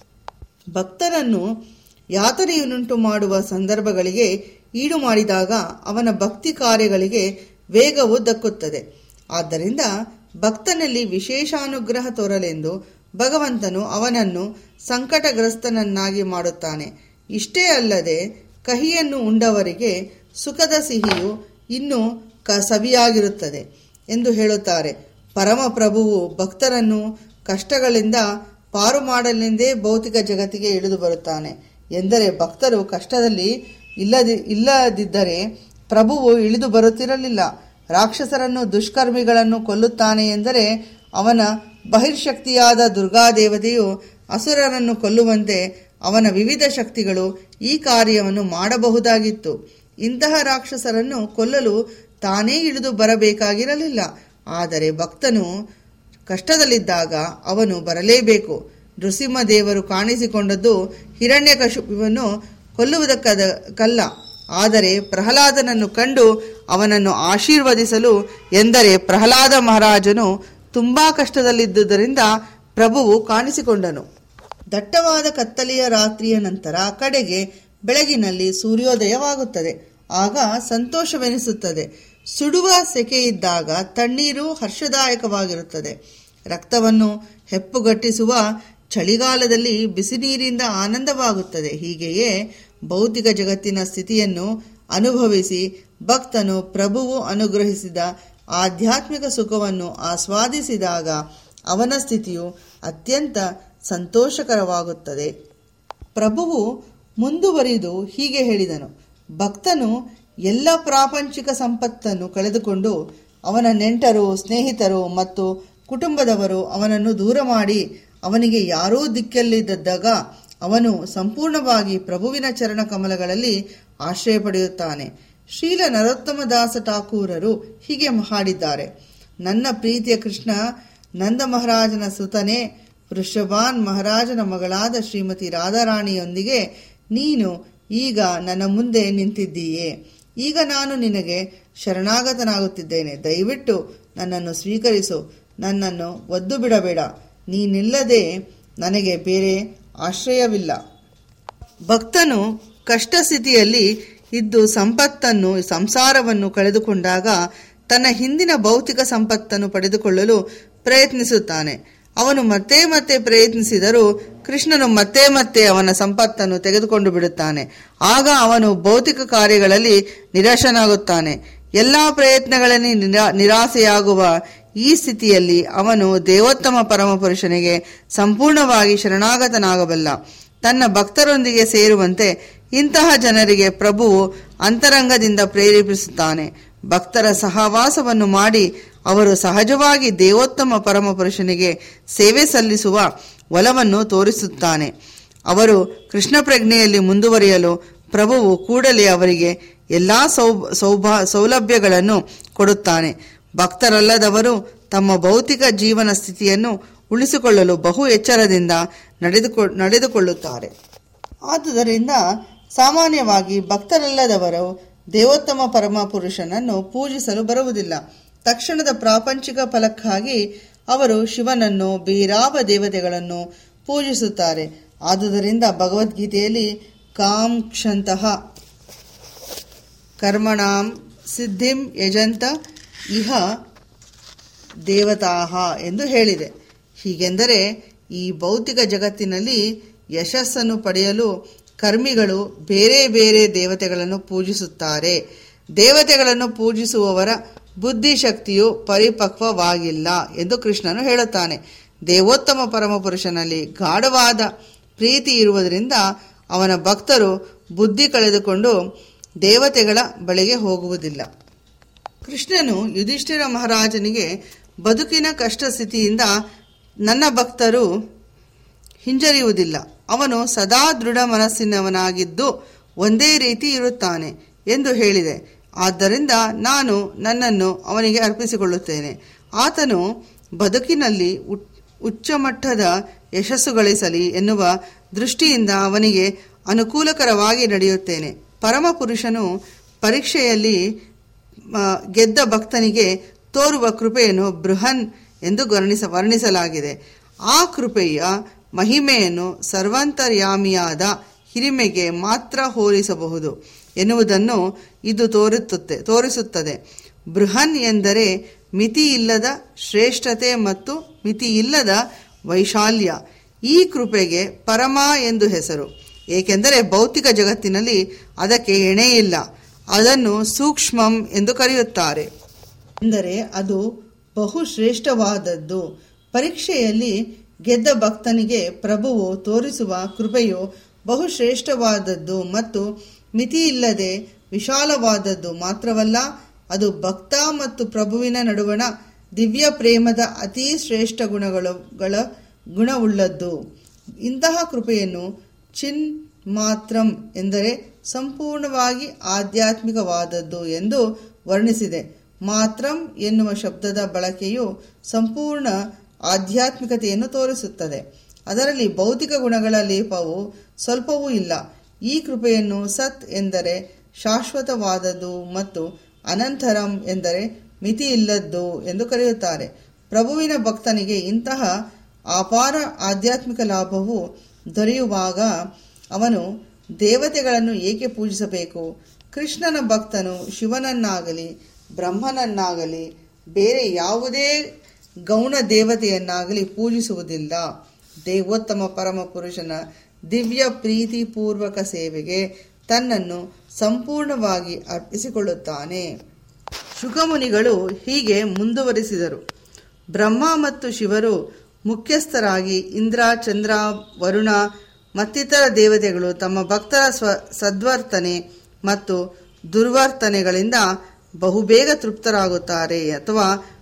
ಭಕ್ತರನ್ನು ಯಾತನೆಯನ್ನುಂಟು ಮಾಡುವ ಸಂದರ್ಭಗಳಿಗೆ ಈಡು ಮಾಡಿದಾಗ ಅವನ ಭಕ್ತಿ ಕಾರ್ಯಗಳಿಗೆ ವೇಗವು ದಕ್ಕುತ್ತದೆ ಆದ್ದರಿಂದ ಭಕ್ತನಲ್ಲಿ ವಿಶೇಷಾನುಗ್ರಹ ತೋರಲೆಂದು ಭಗವಂತನು ಅವನನ್ನು ಸಂಕಟಗ್ರಸ್ತನನ್ನಾಗಿ ಮಾಡುತ್ತಾನೆ ಇಷ್ಟೇ ಅಲ್ಲದೆ ಕಹಿಯನ್ನು ಉಂಡವರಿಗೆ ಸುಖದ ಸಿಹಿಯು ಇನ್ನೂ ಕ ಸವಿಯಾಗಿರುತ್ತದೆ ಎಂದು ಹೇಳುತ್ತಾರೆ ಪರಮಪ್ರಭುವು ಭಕ್ತರನ್ನು ಕಷ್ಟಗಳಿಂದ ಪಾರು ಮಾಡಲೆಂದೇ ಭೌತಿಕ ಜಗತ್ತಿಗೆ ಇಳಿದು ಬರುತ್ತಾನೆ ಎಂದರೆ ಭಕ್ತರು ಕಷ್ಟದಲ್ಲಿ ಇಲ್ಲದಿ ಇಲ್ಲದಿದ್ದರೆ ಪ್ರಭುವು ಇಳಿದು ಬರುತ್ತಿರಲಿಲ್ಲ ರಾಕ್ಷಸರನ್ನು ದುಷ್ಕರ್ಮಿಗಳನ್ನು ಕೊಲ್ಲುತ್ತಾನೆ ಎಂದರೆ ಅವನ ಬಹಿರ್ಶಕ್ತಿಯಾದ ದುರ್ಗಾದೇವತೆಯು ಅಸುರರನ್ನು ಕೊಲ್ಲುವಂತೆ ಅವನ ವಿವಿಧ ಶಕ್ತಿಗಳು ಈ ಕಾರ್ಯವನ್ನು ಮಾಡಬಹುದಾಗಿತ್ತು ಇಂತಹ ರಾಕ್ಷಸರನ್ನು ಕೊಲ್ಲಲು ತಾನೇ ಇಳಿದು ಬರಬೇಕಾಗಿರಲಿಲ್ಲ ಆದರೆ ಭಕ್ತನು ಕಷ್ಟದಲ್ಲಿದ್ದಾಗ ಅವನು ಬರಲೇಬೇಕು ನೃಸಿಂಹದೇವರು ಕಾಣಿಸಿಕೊಂಡದ್ದು ಹಿರಣ್ಯಕಶುಪುವನ್ನು ಕೊಲ್ಲುವುದಕ್ಕದ ಕಲ್ಲ ಆದರೆ ಪ್ರಹ್ಲಾದನನ್ನು ಕಂಡು ಅವನನ್ನು ಆಶೀರ್ವದಿಸಲು ಎಂದರೆ ಪ್ರಹ್ಲಾದ ಮಹಾರಾಜನು ತುಂಬಾ ಕಷ್ಟದಲ್ಲಿದ್ದುದರಿಂದ ಪ್ರಭುವು ಕಾಣಿಸಿಕೊಂಡನು ದಟ್ಟವಾದ ಕತ್ತಲೆಯ ರಾತ್ರಿಯ ನಂತರ ಕಡೆಗೆ ಬೆಳಗಿನಲ್ಲಿ ಸೂರ್ಯೋದಯವಾಗುತ್ತದೆ ಆಗ ಸಂತೋಷವೆನಿಸುತ್ತದೆ ಸುಡುವ ಸೆಕೆಯಿದ್ದಾಗ ತಣ್ಣೀರು ಹರ್ಷದಾಯಕವಾಗಿರುತ್ತದೆ ರಕ್ತವನ್ನು ಹೆಪ್ಪುಗಟ್ಟಿಸುವ ಚಳಿಗಾಲದಲ್ಲಿ ಬಿಸಿ ನೀರಿಂದ ಆನಂದವಾಗುತ್ತದೆ ಹೀಗೆಯೇ ಭೌತಿಕ ಜಗತ್ತಿನ ಸ್ಥಿತಿಯನ್ನು ಅನುಭವಿಸಿ ಭಕ್ತನು ಪ್ರಭುವು ಅನುಗ್ರಹಿಸಿದ ಆಧ್ಯಾತ್ಮಿಕ ಸುಖವನ್ನು ಆಸ್ವಾದಿಸಿದಾಗ ಅವನ ಸ್ಥಿತಿಯು ಅತ್ಯಂತ ಸಂತೋಷಕರವಾಗುತ್ತದೆ ಪ್ರಭುವು ಮುಂದುವರಿದು ಹೀಗೆ ಹೇಳಿದನು ಭಕ್ತನು ಎಲ್ಲ ಪ್ರಾಪಂಚಿಕ ಸಂಪತ್ತನ್ನು ಕಳೆದುಕೊಂಡು ಅವನ ನೆಂಟರು ಸ್ನೇಹಿತರು ಮತ್ತು ಕುಟುಂಬದವರು ಅವನನ್ನು ದೂರ ಮಾಡಿ ಅವನಿಗೆ ಯಾರೂ ದಿಕ್ಕಲ್ಲಿದ್ದಾಗ ಅವನು ಸಂಪೂರ್ಣವಾಗಿ ಪ್ರಭುವಿನ ಚರಣ ಕಮಲಗಳಲ್ಲಿ ಆಶ್ರಯ ಪಡೆಯುತ್ತಾನೆ ಶ್ರೀಲ ನರೋತ್ತಮ ದಾಸ ಠಾಕೂರರು ಹೀಗೆ ಹಾಡಿದ್ದಾರೆ ನನ್ನ ಪ್ರೀತಿಯ ಕೃಷ್ಣ ನಂದ ಮಹಾರಾಜನ ಸುತನೇ ವೃಷಭಾನ್ ಮಹಾರಾಜನ ಮಗಳಾದ ಶ್ರೀಮತಿ ರಾಧಾರಾಣಿಯೊಂದಿಗೆ ನೀನು ಈಗ ನನ್ನ ಮುಂದೆ ನಿಂತಿದ್ದೀಯೆ ಈಗ ನಾನು ನಿನಗೆ ಶರಣಾಗತನಾಗುತ್ತಿದ್ದೇನೆ ದಯವಿಟ್ಟು ನನ್ನನ್ನು ಸ್ವೀಕರಿಸು ನನ್ನನ್ನು ಒದ್ದು ಬಿಡಬೇಡ ನೀನಿಲ್ಲದೆ ನನಗೆ ಬೇರೆ ಆಶ್ರಯವಿಲ್ಲ ಭಕ್ತನು ಕಷ್ಟ ಸ್ಥಿತಿಯಲ್ಲಿ ಇದ್ದು ಸಂಪತ್ತನ್ನು ಸಂಸಾರವನ್ನು ಕಳೆದುಕೊಂಡಾಗ ತನ್ನ ಹಿಂದಿನ ಭೌತಿಕ ಸಂಪತ್ತನ್ನು ಪಡೆದುಕೊಳ್ಳಲು ಪ್ರಯತ್ನಿಸುತ್ತಾನೆ ಅವನು ಮತ್ತೆ ಮತ್ತೆ ಪ್ರಯತ್ನಿಸಿದರೂ ಕೃಷ್ಣನು ಮತ್ತೆ ಮತ್ತೆ ಅವನ ಸಂಪತ್ತನ್ನು ತೆಗೆದುಕೊಂಡು ಬಿಡುತ್ತಾನೆ ಆಗ ಅವನು ಭೌತಿಕ ಕಾರ್ಯಗಳಲ್ಲಿ ನಿರಾಶನಾಗುತ್ತಾನೆ ಎಲ್ಲಾ ಪ್ರಯತ್ನಗಳಲ್ಲಿ ನಿರಾ ನಿರಾಸೆಯಾಗುವ ಈ ಸ್ಥಿತಿಯಲ್ಲಿ ಅವನು ದೇವೋತ್ತಮ ಪರಮಪುರುಷನಿಗೆ ಸಂಪೂರ್ಣವಾಗಿ ಶರಣಾಗತನಾಗಬಲ್ಲ ತನ್ನ ಭಕ್ತರೊಂದಿಗೆ ಸೇರುವಂತೆ ಇಂತಹ ಜನರಿಗೆ ಪ್ರಭುವು ಅಂತರಂಗದಿಂದ ಪ್ರೇರೇಪಿಸುತ್ತಾನೆ ಭಕ್ತರ ಸಹವಾಸವನ್ನು ಮಾಡಿ ಅವರು ಸಹಜವಾಗಿ ದೇವೋತ್ತಮ ಪರಮಪುರುಷನಿಗೆ ಸೇವೆ ಸಲ್ಲಿಸುವ ಒಲವನ್ನು ತೋರಿಸುತ್ತಾನೆ ಅವರು ಕೃಷ್ಣ ಪ್ರಜ್ಞೆಯಲ್ಲಿ ಮುಂದುವರಿಯಲು ಪ್ರಭುವು ಕೂಡಲೇ ಅವರಿಗೆ ಎಲ್ಲಾ ಸೌ ಸೌಭಾ ಸೌಲಭ್ಯಗಳನ್ನು ಕೊಡುತ್ತಾನೆ ಭಕ್ತರಲ್ಲದವರು ತಮ್ಮ ಭೌತಿಕ ಜೀವನ ಸ್ಥಿತಿಯನ್ನು ಉಳಿಸಿಕೊಳ್ಳಲು ಬಹು ಎಚ್ಚರದಿಂದ ನಡೆದುಕೊ ನಡೆದುಕೊಳ್ಳುತ್ತಾರೆ ಆದುದರಿಂದ ಸಾಮಾನ್ಯವಾಗಿ ಭಕ್ತರಲ್ಲದವರು ದೇವೋತ್ತಮ ಪರಮ ಪುರುಷನನ್ನು ಪೂಜಿಸಲು ಬರುವುದಿಲ್ಲ ತಕ್ಷಣದ ಪ್ರಾಪಂಚಿಕ ಫಲಕ್ಕಾಗಿ ಅವರು ಶಿವನನ್ನು ಬೇರಾವ ದೇವತೆಗಳನ್ನು ಪೂಜಿಸುತ್ತಾರೆ ಆದುದರಿಂದ ಭಗವದ್ಗೀತೆಯಲ್ಲಿ ಕಾಂಕ್ಷಂತಹ ಕರ್ಮಣಾಂ ಸಿದ್ಧಿಂ ಯಜಂತ ಇಹ ದೇವತಾಹ ಎಂದು ಹೇಳಿದೆ ಹೀಗೆಂದರೆ ಈ ಭೌತಿಕ ಜಗತ್ತಿನಲ್ಲಿ ಯಶಸ್ಸನ್ನು ಪಡೆಯಲು ಕರ್ಮಿಗಳು ಬೇರೆ ಬೇರೆ ದೇವತೆಗಳನ್ನು ಪೂಜಿಸುತ್ತಾರೆ ದೇವತೆಗಳನ್ನು ಪೂಜಿಸುವವರ ಬುದ್ಧಿಶಕ್ತಿಯು ಪರಿಪಕ್ವವಾಗಿಲ್ಲ ಎಂದು ಕೃಷ್ಣನು ಹೇಳುತ್ತಾನೆ ದೇವೋತ್ತಮ ಪರಮಪುರುಷನಲ್ಲಿ ಗಾಢವಾದ ಪ್ರೀತಿ ಇರುವುದರಿಂದ ಅವನ ಭಕ್ತರು ಬುದ್ಧಿ ಕಳೆದುಕೊಂಡು ದೇವತೆಗಳ ಬಳಿಗೆ ಹೋಗುವುದಿಲ್ಲ ಕೃಷ್ಣನು ಯುಧಿಷ್ಠಿರ ಮಹಾರಾಜನಿಗೆ ಬದುಕಿನ ಕಷ್ಟ ಸ್ಥಿತಿಯಿಂದ ನನ್ನ ಭಕ್ತರು ಹಿಂಜರಿಯುವುದಿಲ್ಲ ಅವನು ಸದಾ ದೃಢ ಮನಸ್ಸಿನವನಾಗಿದ್ದು ಒಂದೇ ರೀತಿ ಇರುತ್ತಾನೆ ಎಂದು ಹೇಳಿದೆ ಆದ್ದರಿಂದ ನಾನು ನನ್ನನ್ನು ಅವನಿಗೆ ಅರ್ಪಿಸಿಕೊಳ್ಳುತ್ತೇನೆ ಆತನು ಬದುಕಿನಲ್ಲಿ ಉಟ್- ಉಚ್ಚಮಟ್ಟದ ಯಶಸ್ಸು ಗಳಿಸಲಿ ಎನ್ನುವ ದೃಷ್ಟಿಯಿಂದ ಅವನಿಗೆ ಅನುಕೂಲಕರವಾಗಿ ನಡೆಯುತ್ತೇನೆ ಪರಮ ಪುರುಷನು ಪರೀಕ್ಷೆಯಲ್ಲಿ ಆ, ಗೆದ್ದ ಭಕ್ತನಿಗೆ ತೋರುವ ಕೃಪೆಯನ್ನು ಬೃಹನ್ ಎಂದು ವರ್ಣಿಸ ವರ್ಣಿಸಲಾಗಿದೆ ಆ ಕೃಪೆಯ ಮಹಿಮೆಯನ್ನು ಸರ್ವಾಂತರ್ಯಾಮಿಯಾದ ಹಿರಿಮೆಗೆ ಮಾತ್ರ ಹೋಲಿಸಬಹುದು ಎನ್ನುವುದನ್ನು ಇದು ತೋರುತ್ತದೆ ತೋರಿಸುತ್ತದೆ ಬೃಹನ್ ಎಂದರೆ ಮಿತಿ ಇಲ್ಲದ ಶ್ರೇಷ್ಠತೆ ಮತ್ತು ಮಿತಿ ಇಲ್ಲದ ವೈಶಾಲ್ಯ ಈ ಕೃಪೆಗೆ ಪರಮ ಎಂದು ಹೆಸರು ಏಕೆಂದರೆ ಭೌತಿಕ ಜಗತ್ತಿನಲ್ಲಿ ಅದಕ್ಕೆ ಎಣೆಯಿಲ್ಲ ಅದನ್ನು ಸೂಕ್ಷ್ಮಂ ಎಂದು ಕರೆಯುತ್ತಾರೆ ಎಂದರೆ ಅದು ಬಹು ಶ್ರೇಷ್ಠವಾದದ್ದು ಪರೀಕ್ಷೆಯಲ್ಲಿ ಗೆದ್ದ ಭಕ್ತನಿಗೆ ಪ್ರಭುವು ತೋರಿಸುವ ಕೃಪೆಯು ಬಹು ಶ್ರೇಷ್ಠವಾದದ್ದು ಮತ್ತು ಮಿತಿಯಿಲ್ಲದೆ ವಿಶಾಲವಾದದ್ದು ಮಾತ್ರವಲ್ಲ ಅದು ಭಕ್ತ ಮತ್ತು ಪ್ರಭುವಿನ ನಡುವಣ ದಿವ್ಯ ಪ್ರೇಮದ ಅತಿ ಶ್ರೇಷ್ಠ ಗುಣಗಳು ಗಳ ಗುಣವುಳ್ಳದ್ದು ಇಂತಹ ಕೃಪೆಯನ್ನು ಚಿನ್ ಮಾತ್ರಂ ಎಂದರೆ ಸಂಪೂರ್ಣವಾಗಿ ಆಧ್ಯಾತ್ಮಿಕವಾದದ್ದು ಎಂದು ವರ್ಣಿಸಿದೆ ಮಾತ್ರಂ ಎನ್ನುವ ಶಬ್ದದ ಬಳಕೆಯು ಸಂಪೂರ್ಣ ಆಧ್ಯಾತ್ಮಿಕತೆಯನ್ನು ತೋರಿಸುತ್ತದೆ ಅದರಲ್ಲಿ ಭೌತಿಕ ಗುಣಗಳ ಲೇಪವು ಸ್ವಲ್ಪವೂ ಇಲ್ಲ ಈ ಕೃಪೆಯನ್ನು ಸತ್ ಎಂದರೆ ಶಾಶ್ವತವಾದದ್ದು ಮತ್ತು ಅನಂತರಂ ಎಂದರೆ ಮಿತಿಯಿಲ್ಲದ್ದು ಎಂದು ಕರೆಯುತ್ತಾರೆ ಪ್ರಭುವಿನ ಭಕ್ತನಿಗೆ ಇಂತಹ ಅಪಾರ ಆಧ್ಯಾತ್ಮಿಕ ಲಾಭವು ದೊರೆಯುವಾಗ ಅವನು ದೇವತೆಗಳನ್ನು ಏಕೆ ಪೂಜಿಸಬೇಕು ಕೃಷ್ಣನ ಭಕ್ತನು ಶಿವನನ್ನಾಗಲಿ ಬ್ರಹ್ಮನನ್ನಾಗಲಿ ಬೇರೆ ಯಾವುದೇ ಗೌಣ ದೇವತೆಯನ್ನಾಗಲಿ ಪೂಜಿಸುವುದಿಲ್ಲ ದೇವೋತ್ತಮ ಪರಮ ಪುರುಷನ ದಿವ್ಯ ಪ್ರೀತಿಪೂರ್ವಕ ಸೇವೆಗೆ ತನ್ನನ್ನು ಸಂಪೂರ್ಣವಾಗಿ ಅರ್ಪಿಸಿಕೊಳ್ಳುತ್ತಾನೆ ಶುಕಮುನಿಗಳು ಹೀಗೆ ಮುಂದುವರಿಸಿದರು ಬ್ರಹ್ಮ ಮತ್ತು ಶಿವರು ಮುಖ್ಯಸ್ಥರಾಗಿ ಇಂದ್ರ ಚಂದ್ರ ವರುಣ ಮತ್ತಿತರ ದೇವತೆಗಳು ತಮ್ಮ ಭಕ್ತರ ಸ್ವ ಸದ್ವರ್ತನೆ ಮತ್ತು ದುರ್ವರ್ತನೆಗಳಿಂದ ಬಹುಬೇಗ ತೃಪ್ತರಾಗುತ್ತಾರೆ ಅಥವಾ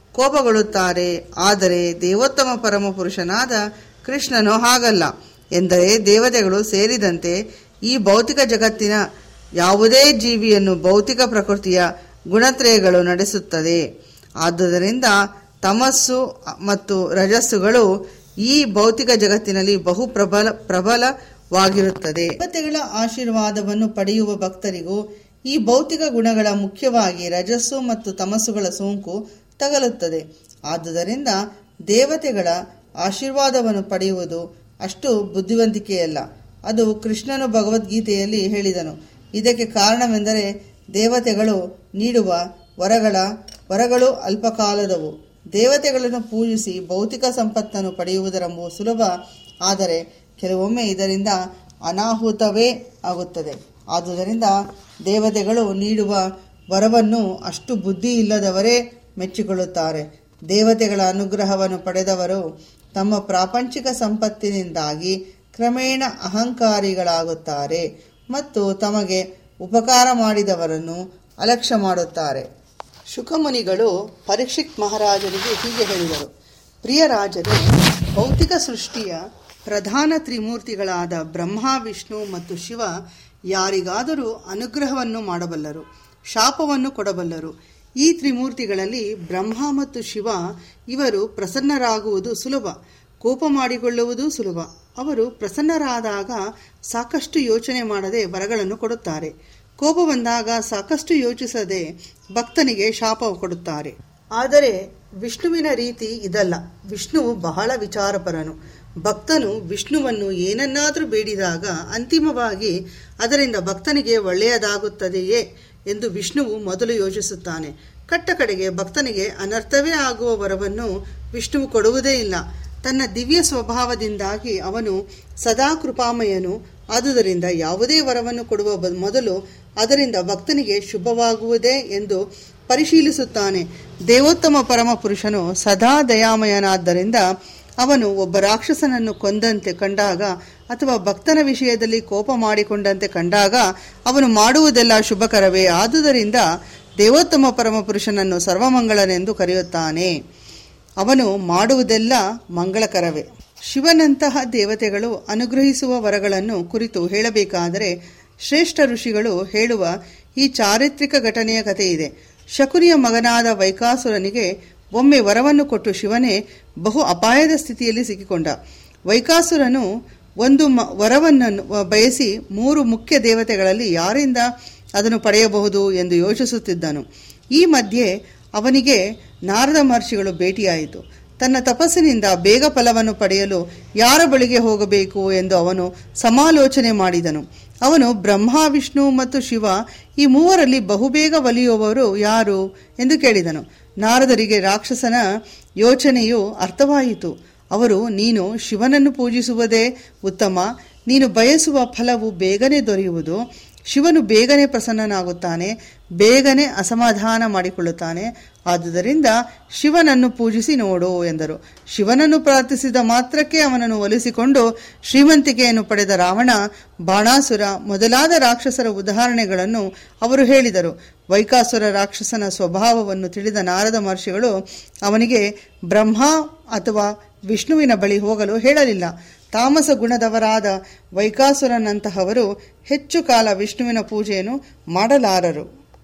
ಕೋಪಗೊಳ್ಳುತ್ತಾರೆ ಆದರೆ ದೇವೋತ್ತಮ ಪರಮಪುರುಷನಾದ ಕೃಷ್ಣನು ಹಾಗಲ್ಲ ಎಂದರೆ ದೇವತೆಗಳು ಸೇರಿದಂತೆ ಈ ಭೌತಿಕ ಜಗತ್ತಿನ ಯಾವುದೇ ಜೀವಿಯನ್ನು ಭೌತಿಕ ಪ್ರಕೃತಿಯ ಗುಣತ್ರಯಗಳು ನಡೆಸುತ್ತದೆ ಆದುದರಿಂದ ತಮಸ್ಸು ಮತ್ತು ರಜಸ್ಸುಗಳು ಈ ಭೌತಿಕ ಜಗತ್ತಿನಲ್ಲಿ ಬಹು ಪ್ರಬಲ ಪ್ರಬಲವಾಗಿರುತ್ತದೆ ದೇವತೆಗಳ ಆಶೀರ್ವಾದವನ್ನು ಪಡೆಯುವ ಭಕ್ತರಿಗೂ ಈ ಭೌತಿಕ ಗುಣಗಳ ಮುಖ್ಯವಾಗಿ ರಜಸ್ಸು ಮತ್ತು ತಮಸ್ಸುಗಳ ಸೋಂಕು ತಗಲುತ್ತದೆ ಆದುದರಿಂದ ದೇವತೆಗಳ ಆಶೀರ್ವಾದವನ್ನು ಪಡೆಯುವುದು ಅಷ್ಟು ಬುದ್ಧಿವಂತಿಕೆಯಲ್ಲ ಅದು ಕೃಷ್ಣನು ಭಗವದ್ಗೀತೆಯಲ್ಲಿ ಹೇಳಿದನು ಇದಕ್ಕೆ ಕಾರಣವೆಂದರೆ ದೇವತೆಗಳು ನೀಡುವ ವರಗಳ ವರಗಳು ಅಲ್ಪಕಾಲದವು ದೇವತೆಗಳನ್ನು ಪೂಜಿಸಿ ಭೌತಿಕ ಸಂಪತ್ತನ್ನು ಪಡೆಯುವುದರ ಮು- ಸುಲಭ ಆದರೆ ಕೆಲವೊಮ್ಮೆ ಇದರಿಂದ ಅನಾಹುತವೇ ಆಗುತ್ತದೆ ಆದುದರಿಂದ ದೇವತೆಗಳು ನೀಡುವ ವರವನ್ನು ಅಷ್ಟು ಬುದ್ಧಿ ಇಲ್ಲದವರೇ ಮೆಚ್ಚಿಕೊಳ್ಳುತ್ತಾರೆ ದೇವತೆಗಳ ಅನುಗ್ರಹವನ್ನು ಪಡೆದವರು ತಮ್ಮ ಪ್ರಾಪಂಚಿಕ ಸಂಪತ್ತಿನಿಂದಾಗಿ ಕ್ರಮೇಣ ಅಹಂಕಾರಿಗಳಾಗುತ್ತಾರೆ ಮತ್ತು ತಮಗೆ ಉಪಕಾರ ಮಾಡಿದವರನ್ನು ಅಲಕ್ಷ್ಯ ಮಾಡುತ್ತಾರೆ ಶುಕಮುನಿಗಳು ಪರೀಕ್ಷಿತ್ ಮಹಾರಾಜರಿಗೆ ಹೀಗೆ ಹೇಳಿದರು ಪ್ರಿಯ ರಾಜರೇ ಭೌತಿಕ ಸೃಷ್ಟಿಯ ಪ್ರಧಾನ ತ್ರಿಮೂರ್ತಿಗಳಾದ ಬ್ರಹ್ಮ ವಿಷ್ಣು ಮತ್ತು ಶಿವ ಯಾರಿಗಾದರೂ ಅನುಗ್ರಹವನ್ನು ಮಾಡಬಲ್ಲರು ಶಾಪವನ್ನು ಕೊಡಬಲ್ಲರು ಈ ತ್ರಿಮೂರ್ತಿಗಳಲ್ಲಿ ಬ್ರಹ್ಮ ಮತ್ತು ಶಿವ ಇವರು ಪ್ರಸನ್ನರಾಗುವುದು ಸುಲಭ ಕೋಪ ಮಾಡಿಕೊಳ್ಳುವುದು ಸುಲಭ ಅವರು ಪ್ರಸನ್ನರಾದಾಗ ಸಾಕಷ್ಟು ಯೋಚನೆ ಮಾಡದೆ ವರಗಳನ್ನು ಕೊಡುತ್ತಾರೆ ಕೋಪ ಬಂದಾಗ ಸಾಕಷ್ಟು ಯೋಚಿಸದೆ ಭಕ್ತನಿಗೆ ಶಾಪ ಕೊಡುತ್ತಾರೆ ಆದರೆ ವಿಷ್ಣುವಿನ ರೀತಿ ಇದಲ್ಲ ವಿಷ್ಣುವು ಬಹಳ ವಿಚಾರಪರನು ಭಕ್ತನು ವಿಷ್ಣುವನ್ನು ಏನನ್ನಾದರೂ ಬೇಡಿದಾಗ ಅಂತಿಮವಾಗಿ ಅದರಿಂದ ಭಕ್ತನಿಗೆ ಒಳ್ಳೆಯದಾಗುತ್ತದೆಯೇ ಎಂದು ವಿಷ್ಣುವು ಮೊದಲು ಯೋಚಿಸುತ್ತಾನೆ ಕಟ್ಟ ಕಡೆಗೆ ಭಕ್ತನಿಗೆ ಅನರ್ಥವೇ ಆಗುವ ವರವನ್ನು ವಿಷ್ಣುವು ಕೊಡುವುದೇ ಇಲ್ಲ ತನ್ನ ದಿವ್ಯ ಸ್ವಭಾವದಿಂದಾಗಿ ಅವನು ಸದಾ ಕೃಪಾಮಯನು ಆದುದರಿಂದ ಯಾವುದೇ ವರವನ್ನು ಕೊಡುವ ಬ- ಮೊದಲು ಅದರಿಂದ ಭಕ್ತನಿಗೆ ಶುಭವಾಗುವುದೇ ಎಂದು ಪರಿಶೀಲಿಸುತ್ತಾನೆ ದೇವೋತ್ತಮ ಪರಮ ಪುರುಷನು ಸದಾ ದಯಾಮಯನಾದ್ದರಿಂದ ಅವನು ಒಬ್ಬ ರಾಕ್ಷಸನನ್ನು ಕೊಂದಂತೆ ಕಂಡಾಗ ಅಥವಾ ಭಕ್ತನ ವಿಷಯದಲ್ಲಿ ಕೋಪ ಮಾಡಿಕೊಂಡಂತೆ ಕಂಡಾಗ ಅವನು ಮಾಡುವುದೆಲ್ಲ ಶುಭಕರವೇ ಆದುದರಿಂದ ದೇವೋತ್ತಮ ಪರಮ ಪುರುಷನನ್ನು ಸರ್ವಮಂಗಳನೆಂದು ಕರೆಯುತ್ತಾನೆ ಅವನು ಮಾಡುವುದೆಲ್ಲ ಮಂಗಳಕರವೇ ಶಿವನಂತಹ ದೇವತೆಗಳು ಅನುಗ್ರಹಿಸುವ ವರಗಳನ್ನು ಕುರಿತು ಹೇಳಬೇಕಾದರೆ ಶ್ರೇಷ್ಠ ಋಷಿಗಳು ಹೇಳುವ ಈ ಚಾರಿತ್ರಿಕ ಘಟನೆಯ ಕಥೆ ಇದೆ ಶಕುನಿಯ ಮಗನಾದ ವೈಕಾಸುರನಿಗೆ ಒಮ್ಮೆ ವರವನ್ನು ಕೊಟ್ಟು ಶಿವನೇ ಬಹು ಅಪಾಯದ ಸ್ಥಿತಿಯಲ್ಲಿ ಸಿಕ್ಕಿಕೊಂಡ ವೈಕಾಸುರನು ಒಂದು ಮ ವರವನ್ನು ಬಯಸಿ ಮೂರು ಮುಖ್ಯ ದೇವತೆಗಳಲ್ಲಿ ಯಾರಿಂದ ಅದನ್ನು ಪಡೆಯಬಹುದು ಎಂದು ಯೋಚಿಸುತ್ತಿದ್ದನು ಈ ಮಧ್ಯೆ ಅವನಿಗೆ ನಾರದ ಮಹರ್ಷಿಗಳು ಭೇಟಿಯಾಯಿತು ತನ್ನ ತಪಸ್ಸಿನಿಂದ ಬೇಗ ಫಲವನ್ನು ಪಡೆಯಲು ಯಾರ ಬಳಿಗೆ ಹೋಗಬೇಕು ಎಂದು ಅವನು ಸಮಾಲೋಚನೆ ಮಾಡಿದನು ಅವನು ಬ್ರಹ್ಮ ವಿಷ್ಣು ಮತ್ತು ಶಿವ ಈ ಮೂವರಲ್ಲಿ ಬಹುಬೇಗ ಒಲಿಯುವವರು ಯಾರು ಎಂದು ಕೇಳಿದನು ನಾರದರಿಗೆ ರಾಕ್ಷಸನ ಯೋಚನೆಯು ಅರ್ಥವಾಯಿತು ಅವರು ನೀನು ಶಿವನನ್ನು ಪೂಜಿಸುವುದೇ ಉತ್ತಮ ನೀನು ಬಯಸುವ ಫಲವು ಬೇಗನೆ ದೊರೆಯುವುದು ಶಿವನು ಬೇಗನೆ ಪ್ರಸನ್ನನಾಗುತ್ತಾನೆ ಬೇಗನೆ ಅಸಮಾಧಾನ ಮಾಡಿಕೊಳ್ಳುತ್ತಾನೆ ಆದುದರಿಂದ ಶಿವನನ್ನು ಪೂಜಿಸಿ ನೋಡು ಎಂದರು ಶಿವನನ್ನು ಪ್ರಾರ್ಥಿಸಿದ ಮಾತ್ರಕ್ಕೆ ಅವನನ್ನು ಒಲಿಸಿಕೊಂಡು ಶ್ರೀಮಂತಿಕೆಯನ್ನು ಪಡೆದ ರಾವಣ ಬಾಣಾಸುರ ಮೊದಲಾದ ರಾಕ್ಷಸರ ಉದಾಹರಣೆಗಳನ್ನು ಅವರು ಹೇಳಿದರು ವೈಕಾಸುರ ರಾಕ್ಷಸನ ಸ್ವಭಾವವನ್ನು ತಿಳಿದ ನಾರದ ಮಹರ್ಷಿಗಳು ಅವನಿಗೆ ಬ್ರಹ್ಮ ಅಥವಾ ವಿಷ್ಣುವಿನ ಬಳಿ ಹೋಗಲು ಹೇಳಲಿಲ್ಲ ತಾಮಸ ಗುಣದವರಾದ ವೈಕಾಸುರನಂತಹವರು ಹೆಚ್ಚು ಕಾಲ ವಿಷ್ಣುವಿನ ಪೂಜೆಯನ್ನು ಮಾಡಲಾರರು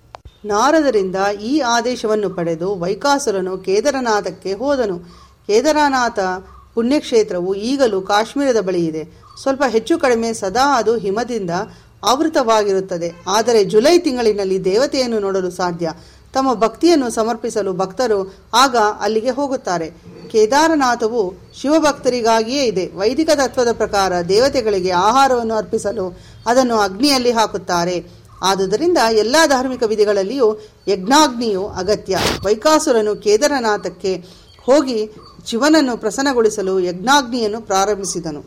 ನಾರದರಿಂದ ಈ ಆದೇಶವನ್ನು ಪಡೆದು ವೈಕಾಸುರನು ಕೇದಾರನಾಥಕ್ಕೆ ಹೋದನು ಕೇದಾರನಾಥ ಪುಣ್ಯಕ್ಷೇತ್ರವು ಈಗಲೂ ಕಾಶ್ಮೀರದ ಬಳಿ ಇದೆ ಸ್ವಲ್ಪ ಹೆಚ್ಚು ಕಡಿಮೆ ಸದಾ ಅದು ಹಿಮದಿಂದ ಆವೃತವಾಗಿರುತ್ತದೆ ಆದರೆ ಜುಲೈ ತಿಂಗಳಿನಲ್ಲಿ ದೇವತೆಯನ್ನು ನೋಡಲು ಸಾಧ್ಯ ತಮ್ಮ ಭಕ್ತಿಯನ್ನು ಸಮರ್ಪಿಸಲು ಭಕ್ತರು ಆಗ ಅಲ್ಲಿಗೆ ಹೋಗುತ್ತಾರೆ ಕೇದಾರನಾಥವು ಶಿವಭಕ್ತರಿಗಾಗಿಯೇ ಇದೆ ವೈದಿಕ ತತ್ವದ ಪ್ರಕಾರ ದೇವತೆಗಳಿಗೆ ಆಹಾರವನ್ನು ಅರ್ಪಿಸಲು ಅದನ್ನು ಅಗ್ನಿಯಲ್ಲಿ ಹಾಕುತ್ತಾರೆ ಆದುದರಿಂದ ಎಲ್ಲ ಧಾರ್ಮಿಕ ವಿಧಿಗಳಲ್ಲಿಯೂ ಯಜ್ಞಾಗ್ನಿಯು ಅಗತ್ಯ ವೈಕಾಸುರನು ಕೇದಾರನಾಥಕ್ಕೆ ಹೋಗಿ ಶಿವನನ್ನು ಪ್ರಸನ್ನಗೊಳಿಸಲು ಯಜ್ಞಾಗ್ನಿಯನ್ನು ಪ್ರಾರಂಭಿಸಿದನು